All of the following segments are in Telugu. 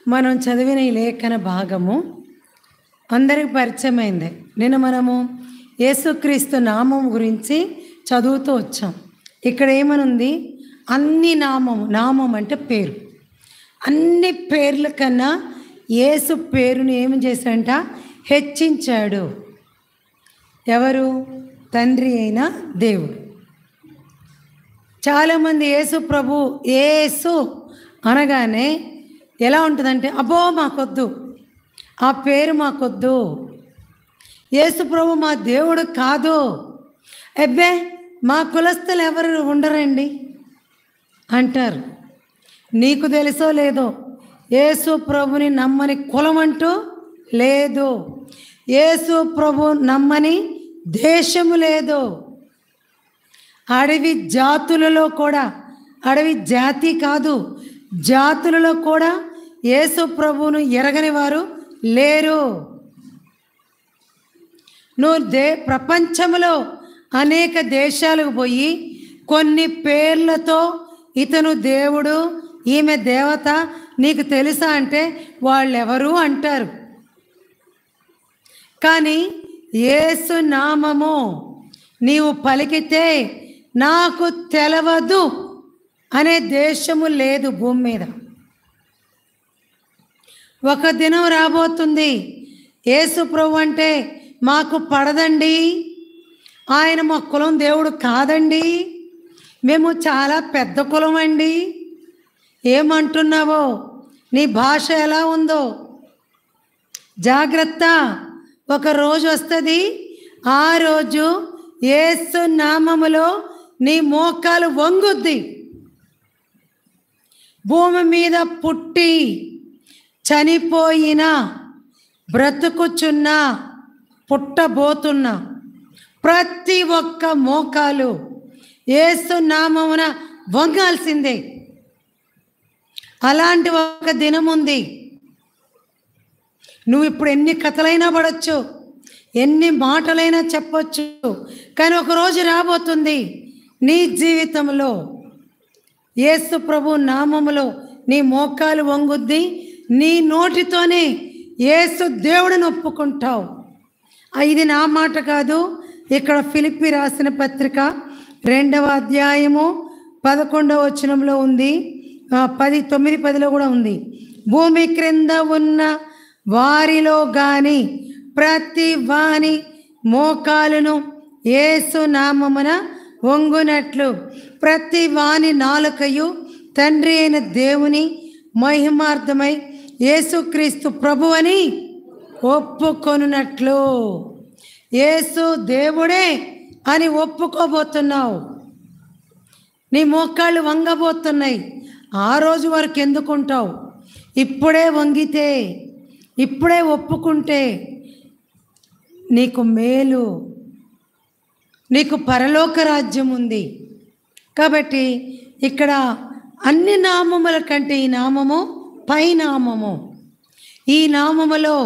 మనం చదివిన ఈ లేఖన భాగము అందరికి పరిచయమైంది నిన్న మనము యేసుక్రీస్తు నామం గురించి చదువుతూ వచ్చాం ఇక్కడ ఏమనుంది అన్ని నామం నామం అంటే పేరు అన్ని పేర్ల కన్నా యేసు పేరుని ఏమి చేశాడంట హెచ్చించాడు ఎవరు తండ్రి అయిన దేవుడు చాలామంది యేసు ప్రభు యేసు అనగానే ఎలా ఉంటుందంటే అబ్బో మాకొద్దు ఆ పేరు మాకొద్దు యేసు ప్రభు మా దేవుడు కాదు అబ్బే మా కులస్తులు ఎవరు ఉండరండి అంటారు నీకు తెలుసో లేదో యేసు ప్రభుని నమ్మని కులం అంటూ లేదు యేసు ప్రభు నమ్మని దేశము లేదు అడవి జాతులలో కూడా అడవి జాతి కాదు జాతులలో కూడా యేసు ప్రభువును ఎరగని వారు లేరు నువ్వు దే ప్రపంచంలో అనేక దేశాలకు పోయి కొన్ని పేర్లతో ఇతను దేవుడు ఈమె దేవత నీకు తెలుసా అంటే వాళ్ళెవరు అంటారు కానీ యేసు నామము నీవు పలికితే నాకు తెలవదు అనే దేశము లేదు భూమి మీద ఒక దినం రాబోతుంది యేసు ప్రభు అంటే మాకు పడదండి ఆయన మా కులం దేవుడు కాదండి మేము చాలా పెద్ద కులం అండి ఏమంటున్నావో నీ భాష ఎలా ఉందో జాగ్రత్త ఒక రోజు వస్తుంది ఆ రోజు యేసు నామములో నీ మోకాలు వంగుద్ది భూమి మీద పుట్టి చనిపోయిన బ్రతుకుచున్న పుట్టబోతున్న ప్రతి ఒక్క మోకాలు యేసు నామమున వంగాల్సిందే అలాంటి ఒక దినం ఉంది నువ్వు ఇప్పుడు ఎన్ని కథలైనా పడవచ్చు ఎన్ని మాటలైనా చెప్పొచ్చు కానీ ఒక రోజు రాబోతుంది నీ జీవితంలో యేసు ప్రభు నామములో నీ మోకాలు వంగుద్ది నీ నోటితోనే యేసు దేవుడిని ఒప్పుకుంటావు ఆ, ఇది నా మాట కాదు ఇక్కడ ఫిలిప్పి రాసిన పత్రిక రెండవ అధ్యాయము పదకొండవ వచనంలో ఉంది ఆ, పది తొమ్మిది పదిలో కూడా ఉంది భూమి క్రింద ఉన్న వారిలో గాని ప్రతి వాని మోకాలును యేసు నామమున వంగునట్లు ప్రతి వాని నాలుకయు తండ్రి అయిన దేవుని మహిమార్థమై యేసుక్రీస్తు ప్రభువని ఒప్పుకొనున్నట్లు యేసు దేవుడే అని ఒప్పుకోబోతున్నావు నీ మోకాళ్ళు వంగబోతున్నాయి ఆ రోజు వరకు ఎందుకుంటావు ఇప్పుడే వంగితే ఇప్పుడే ఒప్పుకుంటే నీకు మేలు నీకు పరలోక రాజ్యం ఉంది కాబట్టి ఇక్కడ అన్ని నామముల కంటే ఈ నామము పై నామము ఈ నామములో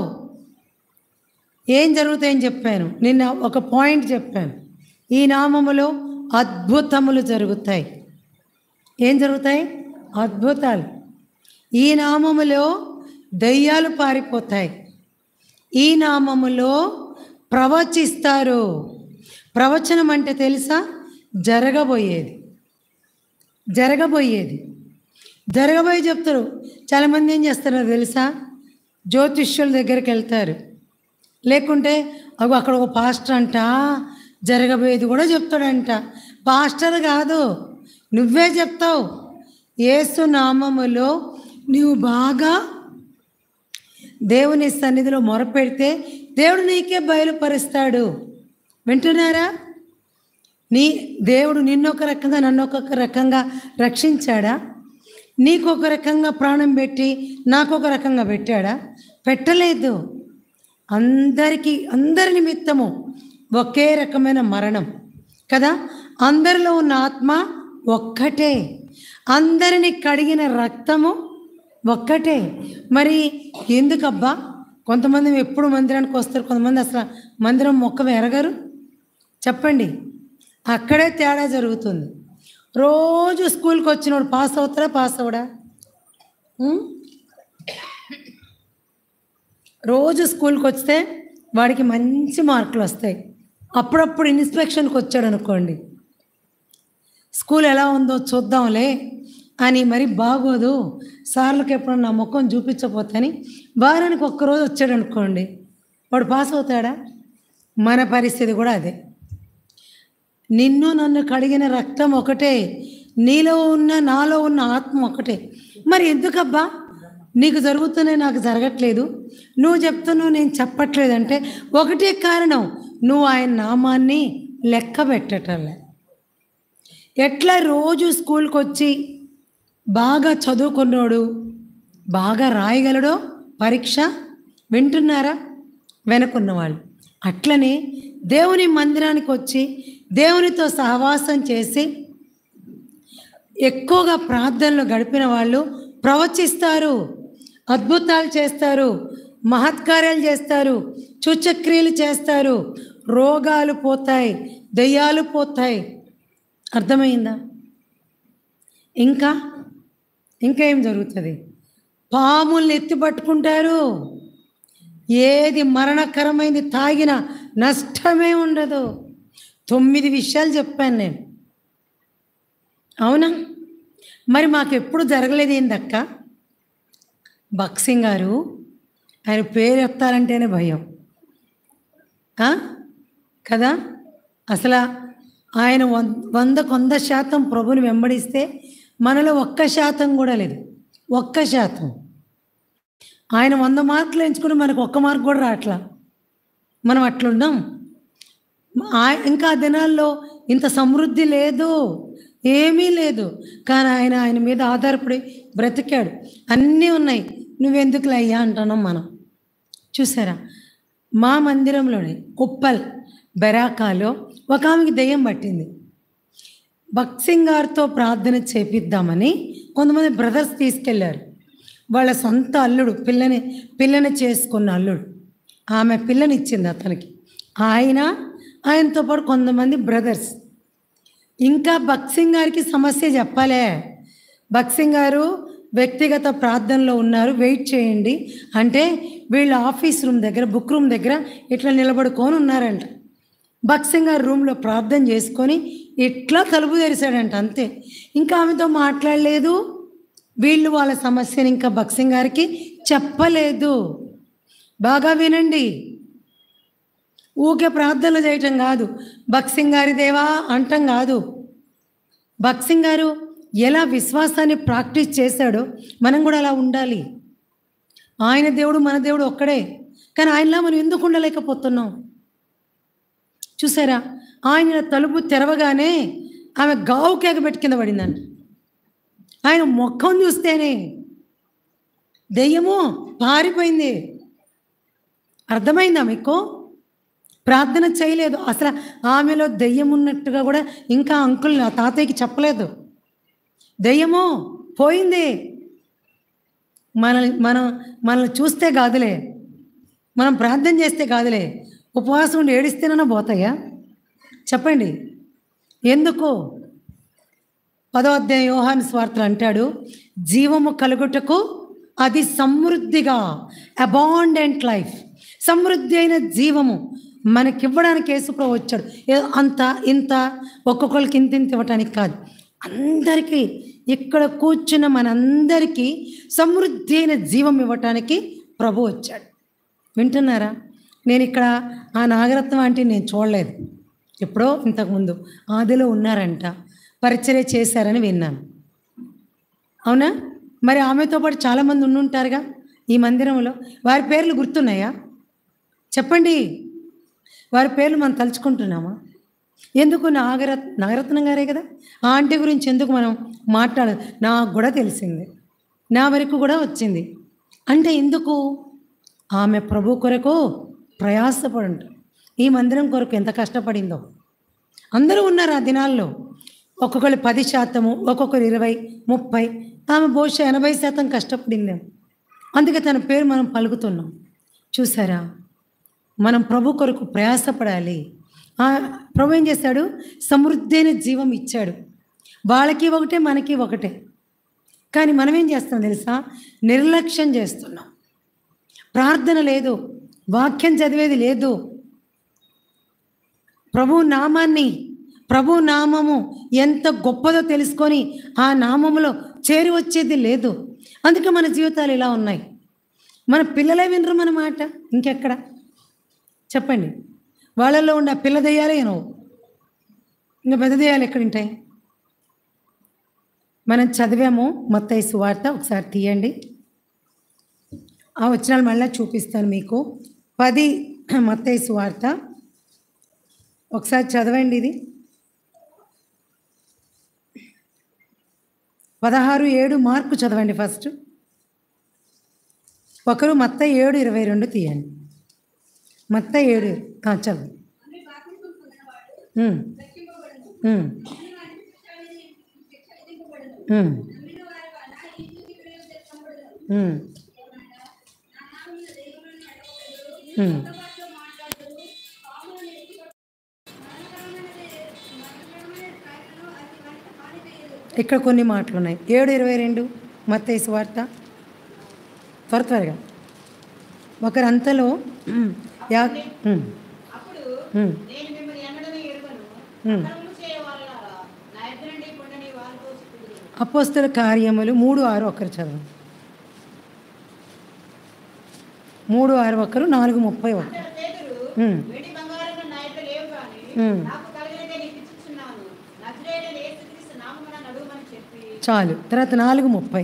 ఏం జరుగుతాయని చెప్పాను నిన్న ఒక పాయింట్ చెప్పాను ఈ నామములో అద్భుతములు జరుగుతాయి ఏం జరుగుతాయి అద్భుతాలు ఈ నామములో దయ్యాలు పారిపోతాయి ఈ నామములో ప్రవచిస్తారు ప్రవచనం అంటే తెలుసా జరగబోయేది జరగబోయేది జరగబోయే చెప్తారు చాలామంది ఏం చేస్తారో తెలుసా జ్యోతిష్యుల దగ్గరికి వెళ్తారు లేకుంటే అగో అక్కడ ఒక పాస్టర్ అంట జరగబోయేది కూడా చెప్తాడంట పాస్టర్ కాదు నువ్వే చెప్తావు యేసు నామములో నువ్వు బాగా దేవుని సన్నిధిలో మొరపెడితే దేవుడు నీకే బయలుపరుస్తాడు వింటున్నారా నీ దేవుడు నిన్నొక రకంగా నన్ను ఒక రకంగా రక్షించాడా నీకు ఒక రకంగా ప్రాణం పెట్టి నాకు ఒక రకంగా పెట్టాడా పెట్టలేదు అందరికీ అందరి నిమిత్తము ఒకే రకమైన మరణం కదా అందరిలో ఉన్న ఆత్మ ఒక్కటే అందరిని కడిగిన రక్తము ఒక్కటే మరి ఎందుకబ్బా కొంతమంది ఎప్పుడు మందిరానికి వస్తారు కొంతమంది అసలు మందిరం మొక్క ఎరగరు చెప్పండి అక్కడే తేడా జరుగుతుంది రోజు స్కూల్కి వచ్చినోడు పాస్ అవుతారా పాస్ అవడా ఉం? రోజు స్కూల్కి వస్తే వాడికి మంచి మార్కులు వస్తాయి అప్పుడప్పుడు ఇన్స్పెక్షన్కి వచ్చాడు అనుకోండి స్కూల్ ఎలా ఉందో చూద్దాంలే అని మరి బాగోదు సార్లకు ఎప్పుడన్నా నా ముఖం చూపించపోతని వారానికి ఒక్కరోజు వచ్చాడు అనుకోండి వాడు పాస్ అవుతాడా మన పరిస్థితి కూడా అదే నిన్ను నన్ను కడిగిన రక్తం ఒకటే నీలో ఉన్న నాలో ఉన్న ఆత్మ ఒకటే మరి ఎందుకబ్బా నీకు జరుగుతున్నాయి నాకు జరగట్లేదు నువ్వు చెప్తున్నావు నేను చెప్పట్లేదంటే ఒకటే కారణం నువ్వు ఆయన నామాన్ని లెక్క పెట్టటంలే ఎట్లా రోజు స్కూల్కి వచ్చి బాగా చదువుకున్నాడు బాగా రాయగలడో పరీక్ష వింటున్నారా వెనుకున్న వాళ్ళు అట్లనే దేవుని మందిరానికి వచ్చి దేవునితో సహవాసం చేసి ఎక్కువగా ప్రార్థనలు గడిపిన వాళ్ళు ప్రవచిస్తారు అద్భుతాలు చేస్తారు మహత్కార్యాలు చేస్తారు సూచక్రియలు చేస్తారు రోగాలు పోతాయి దయ్యాలు పోతాయి అర్థమైందా ఇంకా ఇంకా ఏం జరుగుతుంది పాముల్ని ఎత్తి పట్టుకుంటారు ఏది మరణకరమైంది తాగినా నష్టమే ఉండదు తొమ్మిది విషయాలు చెప్పాను నేను అవునా మరి మాకు ఎప్పుడు జరగలేదు ఏందక్క బక్సింగ్ గారు ఆయన పేరు చెప్తారంటేనే భయం ఆ? కదా అసలు ఆయన వం- వందకు వంద శాతం ప్రభుని వెంబడిస్తే మనలో ఒక్క శాతం కూడా లేదు ఒక్క శాతం ఆయన వంద మార్కులు ఎంచుకుని మనకు ఒక్క మార్క్ కూడా రావట్లా మనం అట్లున్నాం ఆ- ఇంకా ఆ దినాల్లో ఇంత సమృద్ధి లేదు ఏమీ లేదు కానీ ఆయన ఆయన మీద ఆధారపడి బ్రతికాడు అన్నీ ఉన్నాయి నువ్వెందుకులే అయ్యా అంటున్నాం మనం చూసారా మా మందిరంలోనే ఉప్పల్ బెరాకాలో ఒక ఆమెకి దెయ్యం పట్టింది భక్సింగ్ గారితో ప్రార్థన చేపిద్దామని కొంతమంది బ్రదర్స్ తీసుకెళ్లారు వాళ్ళ సొంత అల్లుడు పిల్లని పిల్లని చేసుకున్న అల్లుడు ఆమె పిల్లనిచ్చింది అతనికి ఆయన ఆయనతో పాటు కొంతమంది బ్రదర్స్ ఇంకా భక్సింగ్ గారికి సమస్య చెప్పాలే భక్సింగ్ గారు వ్యక్తిగత ప్రార్థనలో ఉన్నారు వెయిట్ చేయండి అంటే వీళ్ళ ఆఫీస్ రూమ్ దగ్గర బుక్ రూమ్ దగ్గర ఇట్లా నిలబడుకొని ఉన్నారంట భక్సింగ్ గారు రూమ్లో ప్రార్థన చేసుకొని ఇట్లా తలుపు తెరిచాడంట అంతే ఇంకా ఆమెతో మాట్లాడలేదు వీళ్ళు వాళ్ళ సమస్యని ఇంకా భక్సింగ్ గారికి చెప్పలేదు బాగా వినండి ఊకే ప్రార్థనలు చేయటం కాదు భక్సింగ్ గారి దేవా అంటం కాదు భక్సింగ్ గారు ఎలా విశ్వాసాన్ని ప్రాక్టీస్ చేశాడో మనం కూడా అలా ఉండాలి ఆయన దేవుడు మన దేవుడు ఒక్కడే కానీ ఆయనలా మనం ఎందుకు ఉండలేకపోతున్నాం చూసారా ఆయన తలుపు తెరవగానే ఆమె గావు కేక పెట్టి కింద పడిందంట ఆయన ముఖం చూస్తేనే దెయ్యము పారిపోయింది అర్థమైందా మీకు ప్రార్థన చేయలేదు అసలు ఆమెలో దెయ్యం ఉన్నట్టుగా కూడా ఇంకా అంకుల్ నా తాతయ్యకి చెప్పలేదు దెయ్యము పోయింది మనల్ని మనం మనల్ని చూస్తే కాదులే మనం ప్రార్థన చేస్తే కాదులే ఉపవాసం ఉండి ఏడిస్తేనన్నా పోతాయా చెప్పండి ఎందుకు పదో అధ్యాయం యోహాను స్వార్థలు అంటాడు జీవము కలుగుటకు అది సమృద్ధిగా అబాండెంట్ లైఫ్ సమృద్ధి అయిన జీవము మనకివ్వడానికి యేసుప్రభు వచ్చాడు ఏదో అంత ఇంత ఒక్కొక్కరికి ఇంత ఇంత ఇవ్వటానికి కాదు అందరికీ ఇక్కడ కూర్చున్న మనందరికీ సమృద్ధి అయిన జీవం ఇవ్వటానికి ప్రభు వచ్చాడు వింటున్నారా నేను ఇక్కడ ఆ నాగరత్నం అంటే నేను చూడలేదు ఎప్పుడో ఇంతకుముందు ఆదిలో ఉన్నారంట పరిచర్య చేశారని విన్నాను అవునా మరి ఆమెతో పాటు చాలామంది ఉండుంటారుగా ఈ మందిరంలో వారి పేర్లు గుర్తున్నాయా చెప్పండి వారి పేర్లు మనం తలుచుకుంటున్నామా ఎందుకు నాగరత్ నాగరత్నం గారే కదా ఆ ఆంటీ గురించి ఎందుకు మనం మాట్లాడ నాకు కూడా తెలిసింది నా వరకు కూడా వచ్చింది అంటే ఎందుకు ఆమె ప్రభు కొరకు ప్రయాసపడి ఉంటారు ఈ మందిరం కొరకు ఎంత కష్టపడిందో అందరూ ఉన్నారు ఆ దినాల్లో ఒక్కొక్కరు పది శాతము ఒక్కొక్కరు ఇరవై ముప్పై ఆమె బహుశా ఎనభై శాతం కష్టపడింది అందుకే తన పేరు మనం పలుకుతున్నాం చూసారా మనం ప్రభు కొరకు ప్రయాసపడాలి ఆ ప్రభు ఏం చేశాడు సమృద్ధైన జీవం ఇచ్చాడు వాళ్ళకి ఒకటే మనకి ఒకటే కానీ మనం ఏం చేస్తాం తెలుసా నిర్లక్ష్యం చేస్తున్నాం ప్రార్థన లేదు వాక్యం చదివేది లేదు ప్రభు నామాన్ని ప్రభు నామము ఎంత గొప్పదో తెలుసుకొని ఆ నామములో చేరి వచ్చేది లేదు అందుకే మన జీవితాలు ఇలా ఉన్నాయి మన పిల్లలే వినరు మన మాట ఇంకెక్కడ చెప్పండి వాళ్ళల్లో ఉన్న పిల్ల దయ్యాలే వినవు ఇంకా పెద్ద దయ్యాలు ఎక్కడ ఉంటాయి మనం చదివాము మత్తయి సువార్త ఒకసారి తీయండి ఆ వచనాలు మళ్ళీ చూపిస్తాను మీకు పది మత్తయి సువార్త ఒకసారి చదవండి ఇది పదహారు ఏడు మార్కు చదవండి ఫస్ట్ ఒకరు మత్త ఏడు ఇరవై రెండు తీయండి మత్త ఏడు ఆ, చదవండి ఉమ్. ఉమ్. ఉమ్. ఉమ్. ఉమ్. ఇక్కడ కొన్ని మాటలు ఉన్నాయి ఏడు ఇరవై రెండు మత్తేసు వార్త త్వర త్వరగా ఒకరంతలో ఉమ్, యా ఉమ్, అప్పుడు ఉమ్, నేను మిమ్మల్ని ఎన్నడూ ఎరుగను ఉమ్. అక్రమము చేయవాళ్ళారా నా ఎదురు నుండి పొండని వాళ్ళతో చెప్పుదురు. అపోస్తల కార్యములు మూడు ఆరు ఒకరు చదవండి మూడు ఆరు ఒకరు నాలుగు ముప్పై ఒకరు అంతట పేతురు ఉమ్, వెండి బంగారము నా ఎదుట లేవు కానీ ఉమ్. నాకు కలిగినదే నీకు ఇచ్చుచున్నాను నజరేయుడైన యేసుక్రీస్తు నామమున నడువమని చెప్పి చాలు తర్వాత నాలుగు ముప్పై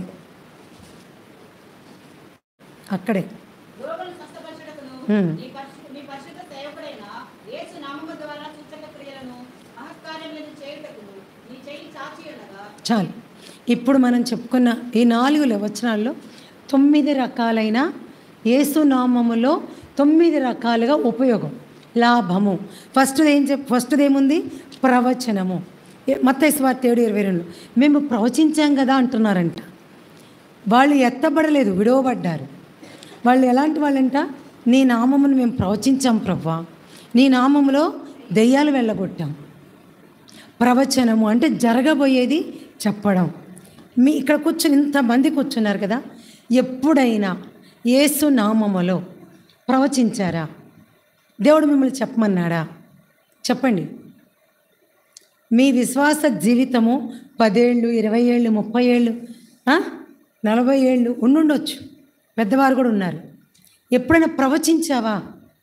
అక్కడే రోగులను స్వస్థపరచుటకును ఉమ్. నీ పరిశు నీ పరిశుద్ధ సేవకుడైన యేసు నామము ద్వారా సూచక క్రియలను మహత్కార్యములను చేయుటకును నీ చేయి చాచి ఉండగా చాలు ఇప్పుడు మనం చెప్పుకున్న ఈ నాలుగు వచనాల్లో తొమ్మిది రకాలైన యేసునామములో తొమ్మిది రకాలుగా ఉపయోగం లాభము ఫస్ట్ ఏం చెప్ ఫస్ట్ ఏముంది ప్రవచనము మత్తైస్వార్త ఏడు ఇరవై రెండు మేము ప్రవచించాం కదా అంటున్నారంట వాళ్ళు ఎత్తబడలేదు విడవబడ్డారు వాళ్ళు ఎలాంటి వాళ్ళంట నీ నామమును మేము ప్రవచించాం ప్రవ్వా నీ నామములో దెయ్యాలు వెళ్ళగొట్టాం ప్రవచనము అంటే జరగబోయేది చెప్పడం మీ ఇక్కడ కూర్చుని ఇంతమంది కూర్చున్నారు కదా ఎప్పుడైనా యేసు నామములో ప్రవచించారా దేవుడు మిమ్మల్ని చెప్పమన్నాడా చెప్పండి మీ విశ్వాస జీవితము పదేళ్ళు ఇరవై ఏళ్ళు ముప్పై ఏళ్ళు ఆ? నలభై ఏళ్ళు ఉండుండొచ్చు పెద్దవారు కూడా ఉన్నారు ఎప్పుడైనా ప్రవచించావా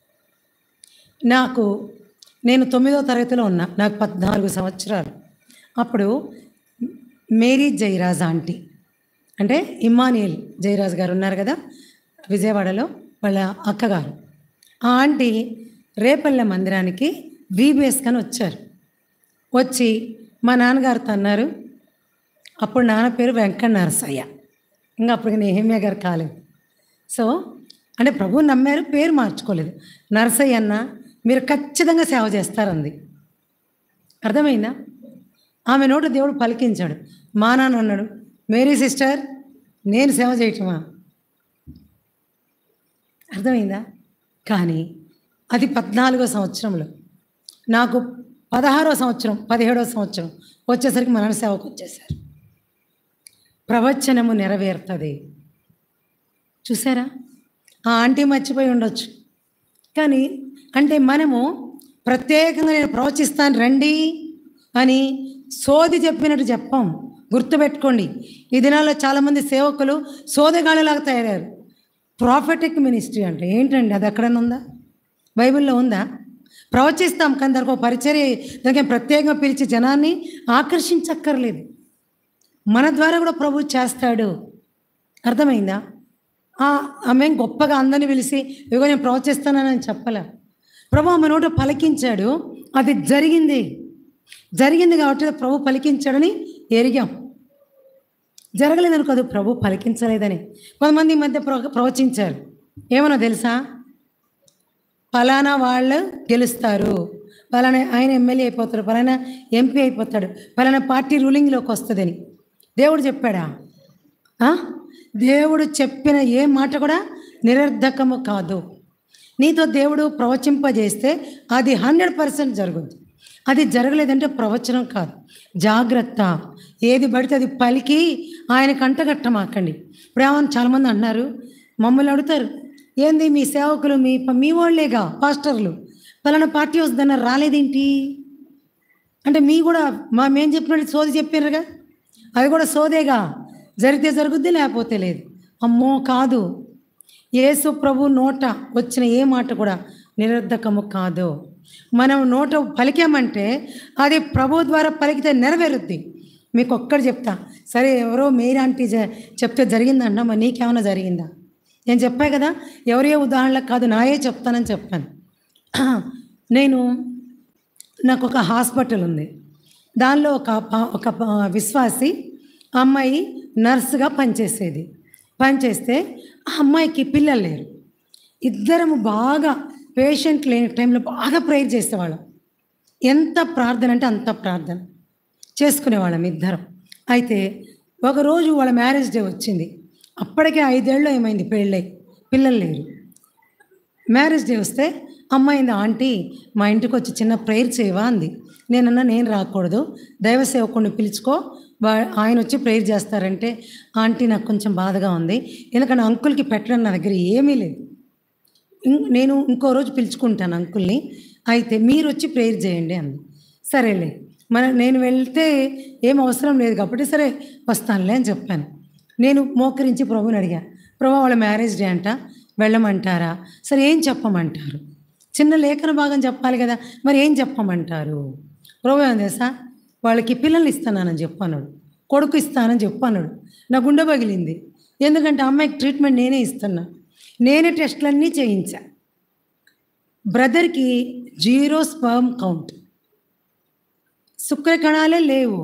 నాకు నేను తొమ్మిదో తరగతిలో ఉన్నా నాకు పద్నాలుగు సంవత్సరాలు అప్పుడు మేరీ జయరాజ్ ఆంటీ అంటే ఇమ్మానియల్ జయరాజ్ గారు ఉన్నారు కదా విజయవాడలో వాళ్ళ అక్కగారు ఆ ఆంటీ రేపల్లె మందిరానికి వీబీఎస్ కని వచ్చారు వచ్చి మా నాన్నగారితో అన్నారు అప్పుడు నాన్న పేరు వెంకట నరసయ్య ఇంకా అప్పుడు నేహమ్య గారు కాలేదు సో అంటే ప్రభు నమ్మారు పేరు మార్చుకోలేదు నరసయ్య అన్న మీరు ఖచ్చితంగా సేవ చేస్తారంది అర్థమైందా ఆమె నోట దేవుడు పలికించాడు మా నాన్న అన్నాడు మేరీ సిస్టర్ నేను సేవ చేయటమా అర్థమైందా కానీ అది పద్నాలుగో సంవత్సరంలో నాకు పదహారో సంవత్సరం పదిహేడో సంవత్సరం వచ్చేసరికి మన సేవకు వచ్చేసారు ప్రవచనము నెరవేరుతుంది చూసారా ఆ ఆంటీ మర్చిపోయి ఉండొచ్చు కానీ అంటే మనము ప్రత్యేకంగా నేను ప్రవచిస్తాను రండి అని సోది చెప్పినట్టు చెప్పాం గుర్తుపెట్టుకోండి ఈ దినాల్లో చాలామంది సేవకులు సోదగాళ్ళలాగా తయారయ్యారు ప్రాఫిటిక్ మినిస్ట్రీ అంటే ఏంటండి అది ఎక్కడైనా ఉందా బైబిల్లో ఉందా ప్రవచిస్తాం కానీ దానికి ఒక పరిచర్య దానికి ప్రత్యేకంగా పిలిచి జనాన్ని ఆకర్షించక్కర్లేదు మన ద్వారా కూడా ప్రభు చేస్తాడు అర్థమైందా ఆ, ఆమె గొప్పగా అందరిని పిలిచి ఇదిగో నేను ప్రవచిస్తానని చెప్పలే ప్రభు ఆమె నోట పలికించాడు అది జరిగింది జరిగింది కాబట్టి ప్రభు పలికించాడని ఎరిగాం జరగలేదని కాదు ప్రభు పలికించలేదని కొంతమంది ఈ మధ్య ప్ర ప్రవచించారు ఏమన్నా తెలుసా ఫలానా వాళ్ళు గెలుస్తారు ఫలానా ఆయన ఎమ్మెల్యే అయిపోతాడు ఫలానా ఎంపీ అయిపోతాడు ఫలానా పార్టీ రూలింగ్లోకి వస్తుందని దేవుడు చెప్పాడా ఆ? దేవుడు చెప్పిన ఏ మాట కూడా నిరర్ధకము కాదు నీతో దేవుడు ప్రవచింపజేస్తే అది హండ్రెడ్ పర్సెంట్ జరుగుద్ది అది జరగలేదంటే ప్రవచనం కాదు జాగ్రత్త ఏది పడితే అది పలికి ఆయన కంటగట్టమాకండి ఇప్పుడు ఏమన్నా చాలామంది అన్నారు మమ్మల్ని అడుగుతారు ఏంది మీ సేవకులు మీ మీ వాళ్ళేగా పాస్టర్లు పలానా పార్టీ వస్తుందన్నారు రాలేదేంటి అంటే మీ కూడా మా మేము చెప్పినట్టు సోది చెప్పారుగా అవి కూడా సోదేగా జరిగితే జరుగుద్ది లేకపోతే లేదు అమ్మో కాదు యేసు ప్రభు నోట వచ్చిన ఏ మాట కూడా నిరర్ధకము కాదు మనం నోట పలికామంటే అది ప్రభు ద్వారా పలికితే నెరవేరుద్ది మీకు ఒక్కటి చెప్తా సరే ఎవరో మీరంటీ చెప్తే జరిగిందంట మరి నీకేమైనా జరిగిందా నేను చెప్పా కదా ఎవరే ఉదాహరణలకు కాదు నాయే చెప్తానని చెప్పాను నేను నాకు ఒక హాస్పిటల్ ఉంది దానిలో ఒక పా- ఒక పా- విశ్వాసి అమ్మాయి నర్సుగా పనిచేసేది పనిచేస్తే ఆ అమ్మాయికి పిల్లలు లేరు ఇద్దరము బాగా పేషెంట్ లేని టైంలో బాగా ప్రేయర్ చేసేవాళ్ళం ఎంత ప్రార్థన అంటే అంత ప్రార్థన చేసుకునేవాళ్ళం ఇద్దరం అయితే ఒకరోజు వాళ్ళ మ్యారేజ్ డే వచ్చింది అప్పటికే ఐదేళ్ళు ఏమైంది పెళ్ళై పిల్లలు లేరు మ్యారేజ్ డే వస్తే అమ్మాయింది ఆంటీ మా ఇంటికి వచ్చి చిన్న ప్రేయర్ చేయవా అంది నేనన్నా నేను రాకూడదు దైవ సేవకుడిని పిలుచుకో వా- ఆయన వచ్చి ప్రేయర్ చేస్తారంటే ఆంటీ నాకు కొంచెం బాధగా ఉంది ఎందుకంటే అంకుల్కి పెట్టడం నా దగ్గర ఏమీ లేదు ఇం- నేను ఇంకో రోజు పిలుచుకుంటాను అంకుల్ని అయితే మీరు వచ్చి ప్రేయర్ చేయండి అంది సరేలే మన నేను వెళ్తే ఏం అవసరం లేదు కాబట్టి సరే వస్తానులే అని చెప్పాను నేను మోకరించి ప్రభుని అడిగా ప్రభు వాళ్ళ మ్యారేజ్ డే అంట వెళ్ళమంటారా సరే ఏం చెప్పమంటారు చిన్న లేఖన భాగం చెప్పాలి కదా మరి ఏం చెప్పమంటారు ప్రభు ఏం తెలుసా వాళ్ళకి పిల్లల్ని ఇస్తానని చెప్పన్నాడు కొడుకు ఇస్తానని చెప్పన్నాడు నా గుండె పగిలింది ఎందుకంటే అమ్మాయికి ట్రీట్మెంట్ నేనే ఇస్తున్నా నేనే టెస్టులన్నీ చేయించా బ్రదర్కి జీరో స్పర్మ్ కౌంట్ శుక్ర కణాలే లేవు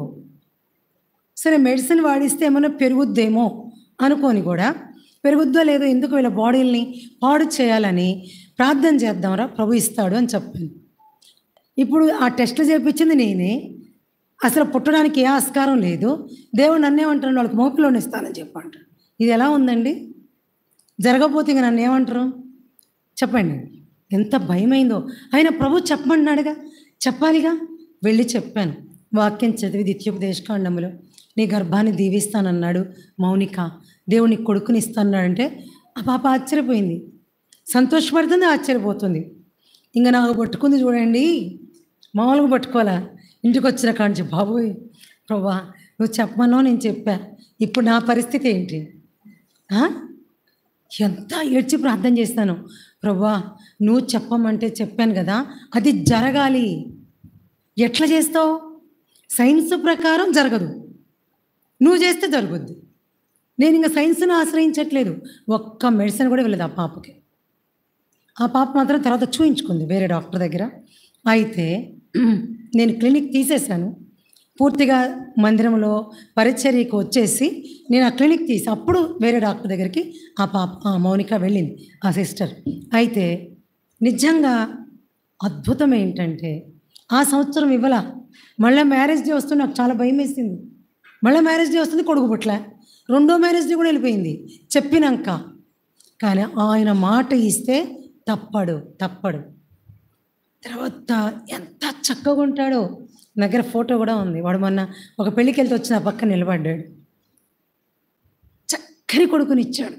సరే మెడిసిన్ వాడిస్తే ఏమైనా పెరుగుద్దేమో అనుకొని కూడా పెరుగుద్దో లేదో ఎందుకు వీళ్ళ బాడీల్ని పాడు చేయాలని ప్రార్థన చేద్దాంరా ప్రభు ఇస్తాడు అని చెప్పాను ఇప్పుడు ఆ టెస్టులు చేయించింది నేనే అసలు పుట్టడానికి ఏ ఆస్కారం లేదు దేవుడు నన్నేమంటాడు వాళ్ళకి మోపిలోనే ఇస్తానని చెప్పంటాడు ఇది ఎలా ఉందండి జరగకపోతే ఇంక నన్ను ఏమంటారు చెప్పండి ఎంత భయమైందో ఆయన ప్రభు చెప్పమన్నాడుగా చెప్పాలిగా వెళ్ళి చెప్పాను వాక్యం చదివి ద్వితీయోపదేశకాండములో నీ గర్భాన్ని దీవిస్తానన్నాడు మౌనిక దేవుని కొడుకుని ఇస్తానన్నాడంటే ఆ పాప ఆశ్చర్యపోయింది సంతోషపడుతుంది ఆశ్చర్యపోతుంది ఇంకా నాకు పట్టుకుంది చూడండి మామూలుగా పట్టుకోవాలా ఇంటికి వచ్చిన కాంచి బాబోయ్ ప్రభా నువ్వు చెప్పమన్నావు నేను చెప్పా ఇప్పుడు నా పరిస్థితి ఏంటి ఆ? ఎంత ఏడ్చి ప్రార్థన చేస్తాను ప్రభా నువ్వు చెప్పమంటే చెప్పాను కదా అది జరగాలి ఎట్లా చేస్తావు సైన్స్ ప్రకారం జరగదు నువ్వు చేస్తే జరుగుద్ది నేను ఇంకా సైన్స్ను ఆశ్రయించట్లేదు ఒక్క మెడిసిన్ కూడా వెళ్ళదు ఆ పాపకి ఆ పాప మాత్రం తర్వాత చూయించుకుంది వేరే డాక్టర్ దగ్గర అయితే నేను క్లినిక్ తీసేశాను పూర్తిగా మందిరంలో పరిచర్యకు వచ్చేసి నేను ఆ క్లినిక్ తీసి అప్పుడు వేరే డాక్టర్ దగ్గరికి ఆ పాప ఆ మౌనిక వెళ్ళింది ఆ సిస్టర్ అయితే నిజంగా అద్భుతం ఏంటంటే ఆ సంవత్సరం ఇవ్వాల మళ్ళీ మ్యారేజ్ డే వస్తుంది నాకు చాలా భయం వేసింది మళ్ళీ మ్యారేజ్ డే వస్తుంది కొడుకు పుట్ల రెండో మ్యారేజ్ డే కూడా వెళ్ళిపోయింది చెప్పినాక కానీ ఆయన మాట ఇస్తే తప్పడు తప్పడు తర్వాత ఎంత చక్కగా ఉంటాడో నా దగ్గర ఫోటో కూడా ఉంది వాడు మొన్న ఒక పెళ్ళికి వెళ్తే వచ్చి నా పక్కన నిలబడ్డాడు చక్కని కొడుకుని ఇచ్చాడు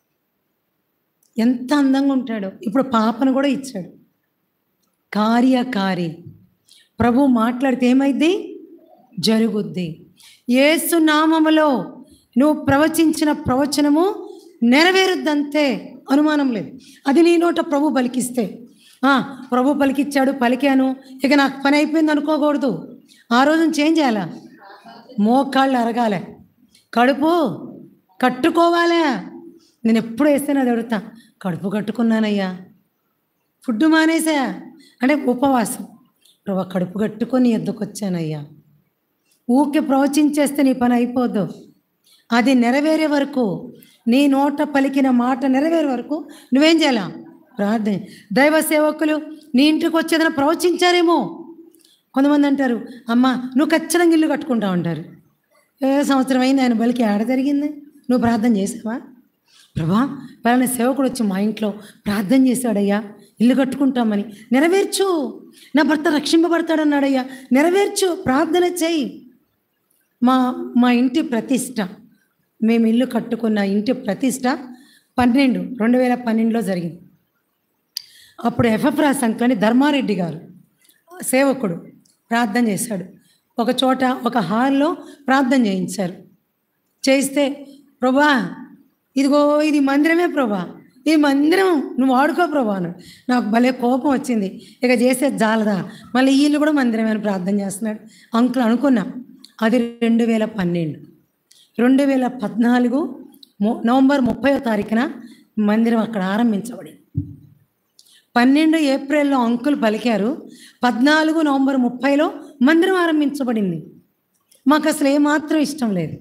ఎంత అందంగా ఉంటాడో ఇప్పుడు పాపను కూడా ఇచ్చాడు కార్యకారి ప్రభు మాట్లాడితే ఏమైద్ది జరుగుద్ది యేసు నామములో నువ్వు ప్రవచించిన ప్రవచనము నెరవేరుద్దంతే అనుమానం లేదు అది నీ నోట ప్రభు పలికిస్తే ఆ, ప్రభు పలికిచ్చాడు పలికాను ఇక నాకు పని అయిపోయింది అనుకోకూడదు ఆ రోజున చేంజ్ చేయాలా మోకాళ్ళు అరగాలే కడుపు కట్టుకోవాలా నేను ఎప్పుడు వేస్తే అది అడుగుతా కడుపు కట్టుకున్నానయ్యా ఫుడ్ మానేసా అంటే ఉపవాసం ప్రభా కడుపు కట్టుకొని ఎద్దుకొచ్చానయ్యా ఊకే ప్రవచించేస్తే నీ పని అయిపోద్దు అది నెరవేరే వరకు నీ నోట పలికిన మాట నెరవేరే వరకు నువ్వేం చేయాలా ప్రార్థన దైవ సేవకులు నీ ఇంటికి వచ్చేదైనా ప్రవచించారేమో కొంతమంది అంటారు అమ్మ నువ్వు ఖచ్చితంగా ఇల్లు కట్టుకుంటా ఉంటారు ఏ సంవత్సరం అయింది ఆయన బలికి ఆడ జరిగింది నువ్వు ప్రార్థన చేసావా ప్రభా పలానా సేవకుడు వచ్చి మా ఇంట్లో ప్రార్థన చేశాడయ్యా ఇల్లు కట్టుకుంటామని నెరవేర్చు నా భర్త రక్షింపబడతాడన్నాడయ్యా నెరవేర్చు ప్రార్థన చేయి మా మా ఇంటి ప్రతిష్ట మేము ఇల్లు కట్టుకున్న ఇంటి ప్రతిష్ట పన్నెండు రెండు వేల పన్నెండులో జరిగింది అప్పుడు ఎఫ్ఎఫ్రాస్ అంకులని ధర్మారెడ్డి గారు సేవకుడు ప్రార్థన చేశాడు ఒక చోట ఒక హాల్లో ప్రార్థన చేయించారు చేయిస్తే ప్రభా ఇదిగో ఇది మందిరమే ప్రభా ఇది మందిరం నువ్వు వాడుకో ప్రభా అన్నాడు నాకు భలే కోపం వచ్చింది ఇక చేసేది జాలదా మళ్ళీ వీళ్ళు కూడా మందిరమే అని ప్రార్థన చేస్తున్నాడు అంకుల్ అనుకున్నా అది రెండు వేల పన్నెండు రెండు వేల పద్నాలుగు మొ- నవంబర్ ముప్పైవ తారీఖున మందిరం అక్కడ ఆరంభించబడింది పన్నెండు ఏప్రిల్లో అంకుల్ పలికారు పద్నాలుగు నవంబర్ ముప్పైలో మందిరం ఆరంభించబడింది మాకు అసలు ఏమాత్రం ఇష్టం లేదు